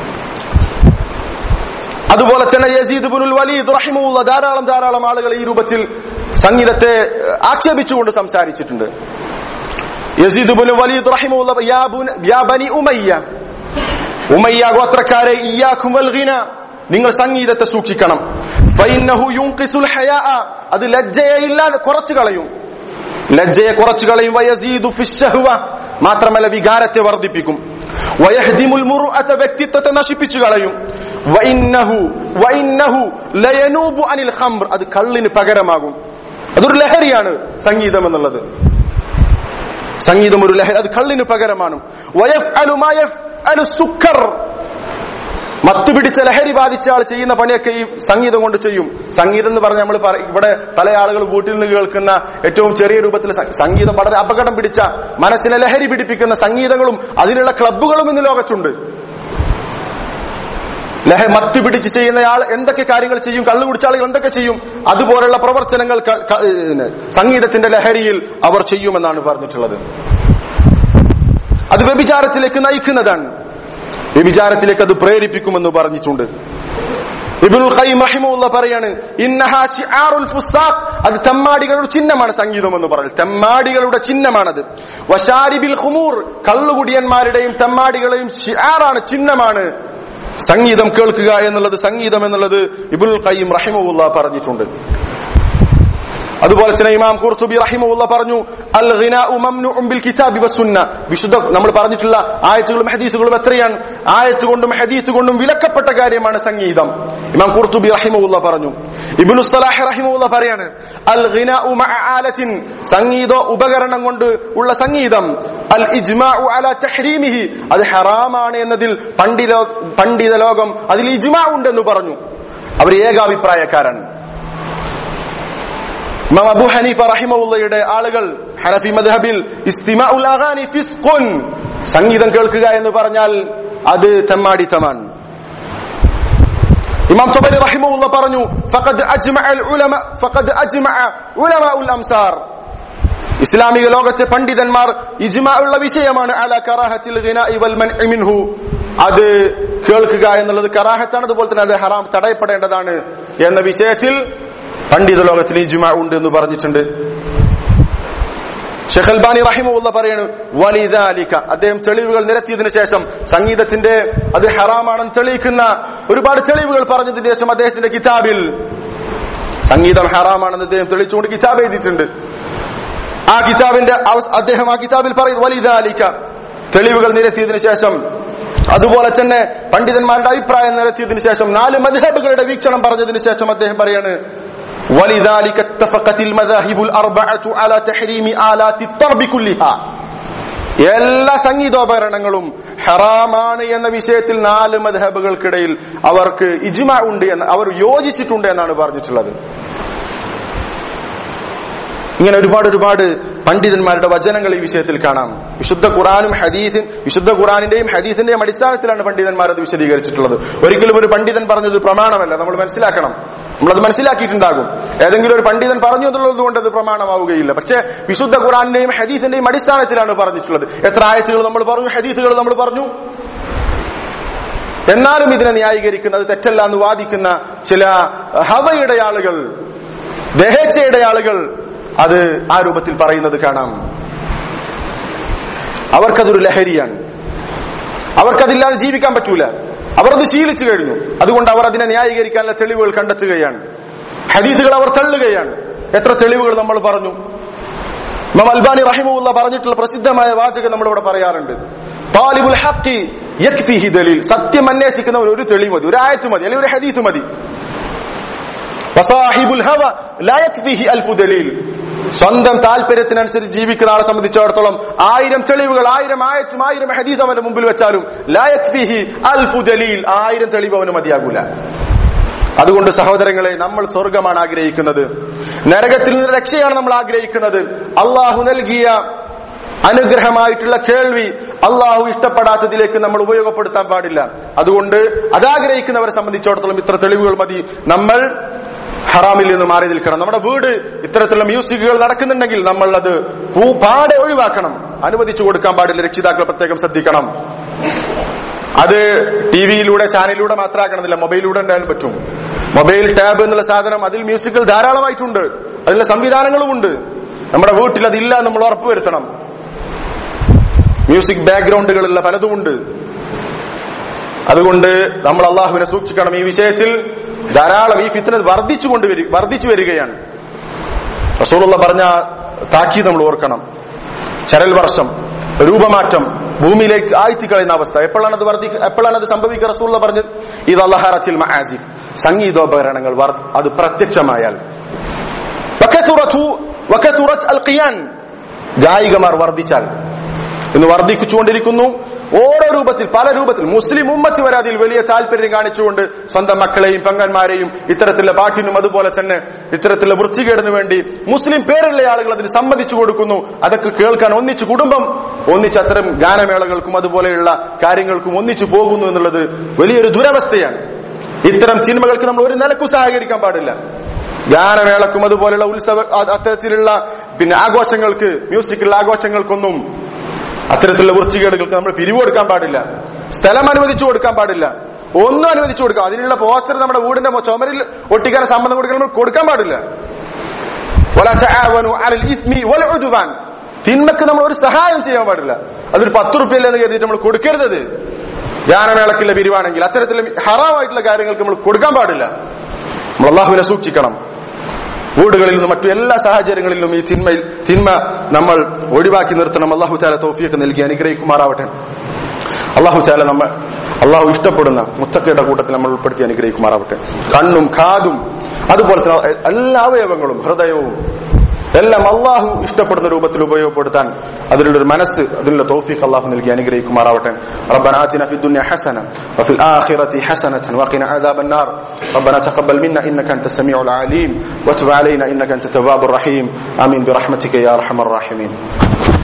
അതുപോലെ തന്നെ യസീദ് ബുനുൽ വലീദ് റഹിമുള്ള ധാരാളം ധാരാളം ആളുകൾ ഈ രൂപത്തിൽ സംഗീതത്തെ ഏഹ്, ആക്ഷേപിച്ചുകൊണ്ട് സംസാരിച്ചിട്ടുണ്ട് യസീദ് ബുനുൽ വലീദ് റഹിമുള്ള യാ ബുന- യാ ബനി ഉമയ്യ ഉമയ്യ ഗോത്രക്കാരെ ഇയ്യാക്കും വൽ ഗിന നിങ്ങൾ സംഗീതത്തെ സൂക്ഷിക്കണം ഫൈന്നഹു യുൻഖിസുൽ ഹയാഅ അത് ലജ്ജയെ ഇല്ലാതെ കുറച്ചു കളയും ലജ്ജയെ കുറച്ചു കളയും വയസീദു ഫിശ്ശഹ്വ മാത്രമല്ല വികാരത്തെ വർദ്ധിപ്പിക്കും വയഹ്ദിമുൽ മുറുഅത വ്യക്തിത്വത്തെ നശിപ്പിച്ചു കളയും വഇന്നഹു വഇന്നഹു ലയനൂബു അനിൽ ഖംർ അത് കള്ളിന് പകരമാകും അതൊരു ലഹരിയാണ് സംഗീതം എന്നുള്ളത് സംഗീതം ഒരു ലഹരി അത് കള്ളിന് പകരമാണ് വയഫ്അലു മാ യഫ്അലു സുക്കർ മത്ത് പിടിച്ച ലഹരി ബാധിച്ച ആൾ ചെയ്യുന്ന പണിയൊക്കെ ഈ സംഗീതം കൊണ്ട് ചെയ്യും സംഗീതം എന്ന് പറഞ്ഞാൽ നമ്മൾ പറ- ഇവിടെ പല ആളുകൾ വീട്ടിൽ നിന്ന് കേൾക്കുന്ന ഏറ്റവും ചെറിയ രൂപത്തിൽ സ- സംഗീതം വളരെ അപകടം പിടിച്ച മനസ്സിനെ ലഹരി പിടിപ്പിക്കുന്ന സംഗീതങ്ങളും അതിനുള്ള ക്ലബ്ബുകളും ഇന്ന് ലോകത്തുണ്ട് ലഹ മത്ത് പിടിച്ച് ചെയ്യുന്നയാൾ എന്തൊക്കെ കാര്യങ്ങൾ ചെയ്യും കള്ളു കുടിച്ച ആളുകൾ എന്തൊക്കെ ചെയ്യും അതുപോലുള്ള പ്രവർത്തനങ്ങൾ ക- ക- ഏഹ് സംഗീതത്തിന്റെ ലഹരിയിൽ അവർ ചെയ്യുമെന്നാണ് പറഞ്ഞിട്ടുള്ളത് അത് വ്യഭിചാരത്തിലേക്ക് നയിക്കുന്നതാണ് വ്യഭിചാരത്തിലേക്ക് അത് പ്രേരിപ്പിക്കുമെന്ന് പറഞ്ഞിട്ടുണ്ട് ഇബ്നുൽ ഖയ്യിം റഹിമഹുള്ള പറയാണ് ഇന്നഹാ ശിആറുൽ ഫുസാഖ് അത് തെമ്മാടികളുടെ ചിഹ്നമാണ് സംഗീതം എന്ന് പറയുന്നത് തെമ്മാടികളുടെ ചിഹ്നമാണത് വശാരിബിൽ ഖുമൂർ കള്ളുകുടിയന്മാരുടെയും തെമ്മാടികളെയും ഷിആറാണ് ചിഹ്നമാണ് സംഗീതം കേൾക്കുക എന്നുള്ളത് സംഗീതം എന്നുള്ളത് ഇബ്നുൽ ഖയ്യിം റഹിമഹുള്ള പറഞ്ഞിട്ടുണ്ട് അതുപോലെ തന്നെ ഇമാം ഖുർത്തുബി റഹിമഹുള്ള പറഞ്ഞു അൽ ഗിനാഉ മംനുഉൻ ബിൽ കിതാബി വസുന്ന വിശുദ്ധ നമ്മൾ പറഞ്ഞിട്ടുള്ള ആയത്തുകളും ഹദീസുകളും എത്രയാണ് ആയത്ത് കൊണ്ടും ഹദീസ് കൊണ്ടും വിലക്കപ്പെട്ട കാര്യമാണ് സംഗീതം ഇമാം ഖുർത്തുബി റഹിമഹുള്ള പറഞ്ഞു ഇബ്നു സലാഹ് റഹിമഹുള്ള പറയാണ് അൽ ഗിനാഉ മഅ ആലത്തിൻ സംഗീത ഉപകരണം കൊണ്ട് ഉള്ള സംഗീതം അൽ ഇജ്മാഉ അലാ തഹ്രീമിഹി അത് ഹറാമാണ് എന്നതിൽ പണ്ഡിത പണ്ഡിത ലോകം അതിൽ ഇജ്മാ ഉണ്ടെന്ന് പറഞ്ഞു അവർ ഏകാഭിപ്രായക്കാരാണ് ഇമാം അബു ഹനീഫ റഹിമഉള്ളയുടെ ആളുകൾ ഹനഫി മദ്ഹബിൽ ഇസ്തിമാഉൽ അഗാനി ഫിസ്ഖുൻ സംഗീതം കേൾക്കുക എന്ന് പറഞ്ഞാൽ അത് തെമ്മാടിത്തമാണ് ഇമാം തബരി റഹിമഉള്ള പറഞ്ഞു ഫഖദ് അജ്മഅ അൽ ഉലമ ഫഖദ് അജ്മഅ ഉലമാഉൽ അംസാർ ഇസ്ലാമിക ലോകത്തെ പണ്ഡിതന്മാർ ഇജ്മാ ഉള്ള വിഷയമാണ് അല കറാഹത്തിൽ ഗിനാഇ വൽ മൻഇ മിൻഹു അത് കേൾക്കുക എന്നുള്ളത് കറാഹത്താണ് അതുപോലെ തന്നെ അത് ഹറാം തടയപ്പെടേണ്ടതാണ് എന്ന വിഷയത്തിൽ പണ്ഡിത ലോകത്തിൽ ഇജ്മ ഉണ്ട് എന്ന് പറഞ്ഞിട്ടുണ്ട് ഷെഖ് അൽബാനി റഹിമുള്ള പറയണു വലിദാലിക അദ്ദേഹം തെളിവുകൾ നിരത്തിയതിനു ശേഷം സംഗീതത്തിന്റെ അത് ഹറാമാണെന്ന് തെളിയിക്കുന്ന ഒരുപാട് തെളിവുകൾ പറഞ്ഞതിന് ശേഷം അദ്ദേഹത്തിന്റെ കിതാബിൽ സംഗീതം ഹറാമാണെന്ന് അദ്ദേഹം തെളിച്ചുകൊണ്ട് കിതാബ് എഴുതിയിട്ടുണ്ട് ആ കിതാബിന്റെ അവസ്- അദ്ദേഹം ആ കിതാബിൽ പറയുന്നു വലിദാലിക തെളിവുകൾ നിരത്തിയതിനു ശേഷം അതുപോലെ തന്നെ പണ്ഡിതന്മാരുടെ അഭിപ്രായം നിരത്തിയതിനു ശേഷം നാല് മദ്ഹബുകളുടെ വീക്ഷണം പറഞ്ഞതിനു ശേഷം അദ്ദേഹം പറയാണ് ولذلك اتفقت المذاهب الأربعة على تحريم آلات الطرب كلها എല്ലാ സംഗീതോപകരണങ്ങളും ഹറാമാണ് എന്ന വിഷയത്തിൽ നാല് മദ്ഹബുകൾക്കിടയിൽ അവർക്ക് ഇജ്മ ഉണ്ട് എന്ന് അവർ യോജിച്ചിട്ടുണ്ട് എന്നാണ് പറഞ്ഞിട്ടുള്ളത് ഇങ്ങനെ ഒരുപാട് ഒരുപാട് പണ്ഡിതന്മാരുടെ വചനങ്ങൾ ഈ വിഷയത്തിൽ കാണാം വിശുദ്ധ ഖുറാനും ഹദീസിൻ വിശുദ്ധ ഖുറാനിന്റെയും ഹദീസിന്റെയും അടിസ്ഥാനത്തിലാണ് പണ്ഡിതന്മാർ അത് വിശദീകരിച്ചിട്ടുള്ളത് ഒരിക്കലും ഒരു പണ്ഡിതൻ പറഞ്ഞത് പ്രമാണമല്ല നമ്മൾ മനസ്സിലാക്കണം നമ്മളത് മനസ്സിലാക്കിയിട്ടുണ്ടാകും ഏതെങ്കിലും ഒരു പണ്ഡിതൻ പറഞ്ഞു എന്നുള്ളത് കൊണ്ട് അത് പ്രമാണമാവുകയില്ല പക്ഷേ വിശുദ്ധ ഖുറാനിന്റെയും ഹദീസിന്റെയും അടിസ്ഥാനത്തിലാണ് പറഞ്ഞിട്ടുള്ളത് എത്ര ആയത്തുകൾ നമ്മൾ പറഞ്ഞു ഹദീസുകൾ നമ്മൾ പറഞ്ഞു എന്നാലും ഇതിനെ ന്യായീകരിക്കുന്നത് തെറ്റല്ല എന്ന് വാദിക്കുന്ന ചില ഹവയുടെ ആളുകൾ ദഹേച്ഛയുടെ ആളുകൾ അത് ആ രൂപത്തിൽ പറയുന്നത് കാണാം അവർക്കതൊരു ലഹരിയാണ് അവർക്കതില്ലാതെ ജീവിക്കാൻ പറ്റൂല അവർ അത് ശീലിച്ചു കഴിഞ്ഞു അതുകൊണ്ട് അവർ അതിനെ ന്യായീകരിക്കാനുള്ള തെളിവുകൾ കണ്ടെത്തുകയാണ് ഹദീസുകൾ അവർ തള്ളുകയാണ് എത്ര തെളിവുകൾ നമ്മൾ പറഞ്ഞു ഇമാം അൽബാനി റഹിമുള്ള പറഞ്ഞിട്ടുള്ള പ്രസിദ്ധമായ വാചകം നമ്മളിവിടെ പറയാറുണ്ട് താലിബുൽ ഹഖി യക്ഫിഹി ദലീൽ സത്യം അന്വേഷിക്കുന്നവർ ഒരു തെളിവ് മതി ഒരു ആയത്ത് മതി അല്ലെങ്കിൽ ഒരു ഹദീസ് മതി വസാഹിബുൽ ഹവ ലാ യക്ഫിഹി അൽഫു ദലീൽ സ്വന്തം താല്പര്യത്തിനനുസരിച്ച് ജീവിക്കുന്ന ആളെ സംബന്ധിച്ചിടത്തോളം ആയിരം തെളിവുകൾ ആയിരം ആയത്തും ആയിരം ഹദീസ് അവന്റെ മുമ്പിൽ വെച്ചാലും ലാ യക്ഫിഹി അൽഫു ദലീൽ ആയിരം തെളിവ് അവന് മതിയാകൂല അതുകൊണ്ട് സഹോദരങ്ങളെ നമ്മൾ സ്വർഗമാണ് ആഗ്രഹിക്കുന്നത് നരകത്തിൽ നിന്ന് രക്ഷയാണ് നമ്മൾ ആഗ്രഹിക്കുന്നത് അള്ളാഹു നൽകിയ അനുഗ്രഹമായിട്ടുള്ള കേൾവി അള്ളാഹു ഇഷ്ടപ്പെടാത്തതിലേക്ക് നമ്മൾ ഉപയോഗപ്പെടുത്താൻ പാടില്ല അതുകൊണ്ട് അതാഗ്രഹിക്കുന്നവരെ സംബന്ധിച്ചിടത്തോളം ഇത്ര തെളിവുകൾ മതി നമ്മൾ ഹറാമിൽ നിന്ന് മാറി നിൽക്കണം നമ്മുടെ വീട് ഇത്തരത്തിലുള്ള മ്യൂസിക്കുകൾ നടക്കുന്നുണ്ടെങ്കിൽ നമ്മൾ അത് പാടെ ഒഴിവാക്കണം അനുവദിച്ചു കൊടുക്കാൻ പാടില്ല രക്ഷിതാക്കൾ പ്രത്യേകം ശ്രദ്ധിക്കണം അത് ടി വിയിലൂടെ ചാനലിലൂടെ മാത്രമാക്കണമെന്നില്ല മൊബൈലിലൂടെ ഉണ്ടായാലും പറ്റും മൊബൈൽ ടാബ് എന്നുള്ള സാധനം അതിൽ മ്യൂസിക്കുകൾ ധാരാളമായിട്ടുണ്ട് അതിലുള്ള സംവിധാനങ്ങളുമുണ്ട് നമ്മുടെ വീട്ടിൽ അതില്ല എന്ന് നമ്മൾ ഉറപ്പുവരുത്തണം മ്യൂസിക് ബാക്ക്ഗ്രൗണ്ടുകളുള്ള പലതുമുണ്ട് അതുകൊണ്ട് നമ്മൾ അള്ളാഹുവിനെ സൂക്ഷിക്കണം ഈ വിഷയത്തിൽ ധാരാളം ഈ ഫിത്തന വർദ്ധിച്ചുകൊണ്ട് വരി വർദ്ധിച്ചു വരികയാണ് റസൂലുള്ള പറഞ്ഞ താക്കീത് നമ്മൾ ഓർക്കണം ചരൽ വർഷം രൂപമാറ്റം ഭൂമിയിലേക്ക് ആഴ്ത്തിക്കളയുന്ന അവസ്ഥ എപ്പോഴാണ് അത് വർദ്ധി എപ്പോഴാണ് അത് സംഭവിക്കുക റസൂള്ള പറഞ്ഞത് ഇത് അള്ളഹാറച്ചിൽ മഹാസിഫ് സംഗീതോപകരണങ്ങൾ വർ- അത് പ്രത്യക്ഷമായാൽ വക്കത്തുറത്തു വക്കത്തുറത്ത് അൽ ഖിയാൻ ഗായികമാർ വർദ്ധിച്ചാൽ ഇന്ന് വർദ്ധിച്ചുകൊണ്ടിരിക്കുന്നു ഓരോ രൂപത്തിൽ പല രൂപത്തിൽ മുസ്ലിം ഉമ്മത്ത് വരെ അതിൽ വലിയ താല്പര്യം കാണിച്ചുകൊണ്ട് സ്വന്തം മക്കളെയും പെങ്ങന്മാരെയും ഇത്തരത്തിലുള്ള പാട്ടിനും അതുപോലെ തന്നെ ഇത്തരത്തിലുള്ള വൃത്തികേടിനു വേണ്ടി മുസ്ലിം പേരുള്ള ആളുകൾ അതിന് സമ്മതിച്ചു കൊടുക്കുന്നു അതൊക്കെ കേൾക്കാൻ ഒന്നിച്ച് കുടുംബം ഒന്നിച്ച് അത്തരം ഗാനമേളകൾക്കും അതുപോലെയുള്ള കാര്യങ്ങൾക്കും ഒന്നിച്ചു പോകുന്നു എന്നുള്ളത് വലിയൊരു ദുരവസ്ഥയാണ് ഇത്തരം സിനിമകൾക്ക് നമ്മൾ ഒരു നിലക്കും സഹകരിക്കാൻ പാടില്ല ഗാനമേളക്കും അതുപോലെയുള്ള ഉത്സവ അ- അത്തരത്തിലുള്ള പിന്നെ ആഘോഷങ്ങൾക്ക് മ്യൂസിക്കുള്ള ആഘോഷങ്ങൾക്കൊന്നും അത്തരത്തിലുള്ള വൃത്തികേടുകൾക്ക് നമ്മൾ പിരിവ് കൊടുക്കാൻ പാടില്ല സ്ഥലം അനുവദിച്ചു കൊടുക്കാൻ പാടില്ല ഒന്നും അനുവദിച്ചു കൊടുക്കാം അതിനുള്ള പോസ്റ്റർ നമ്മുടെ വീടിന്റെ മൊ- ചുമരിൽ ഒട്ടിക്കാൻ സമ്മതം കൊടുക്കാൻ നമ്മൾ കൊടുക്കാൻ പാടില്ല വലാ തആവനു അലൽ ഇസ്മി വൽ ഉദ്വാൻ തിന്മക്ക് നമ്മൾ ഒരു സഹായം ചെയ്യാൻ പാടില്ല അതൊരു പത്ത് റുപ്യല്ലേ എന്ന് കരുതിയിട്ട് നമ്മൾ കൊടുക്കരുത് ഗാനമേളക്കുള്ള പിരിവാണെങ്കിൽ അത്തരത്തിലുള്ള ഹറാമായിട്ടുള്ള കാര്യങ്ങൾക്ക് നമ്മൾ കൊടുക്കാൻ പാടില്ല നമ്മൾ അള്ളാഹുവിനെ സൂക്ഷിക്കണം വീടുകളിൽ നിന്നും മറ്റു എല്ലാ സാഹചര്യങ്ങളിലും ഈ തിന്മ തിന്മ നമ്മൾ ഒഴിവാക്കി നിർത്തണം അള്ളാഹു ചാല തോഫിയൊക്കെ നൽകി അനുഗ്രഹിക്കുമാറാവട്ടെ അള്ളാഹു ചാല നമ്മൾ അള്ളാഹു ഇഷ്ടപ്പെടുന്ന മുത്തക്കയുടെ കൂട്ടത്തിൽ നമ്മൾ ഉൾപ്പെടുത്തി അനുഗ്രഹിക്കുമാറാവട്ടെ കണ്ണും കാതും അതുപോലെ തന്നെ എല്ലാ അവയവങ്ങളും ഹൃദയവും എല്ലാം അള്ളാഹു ഇഷ്ടപ്പെടുന്ന രൂപത്തിൽ ഉപയോഗപ്പെടുത്താൻ അതിലുള്ള ഒരു മനസ്സ് അതിനുള്ള തൗഫീഖ് അള്ളാഹു നൽകി അനുഗ്രഹിക്കുമാറാവട്ടെ ربنا آتنا في الدنيا حسنة وفي الآخرة حسنة وقنا عذاب النار ربنا تقبل منا إنك أنت السميع العليم وتب علينا إنك أنت التواب الرحيم آمين برحمتك يا أرحم الراحمين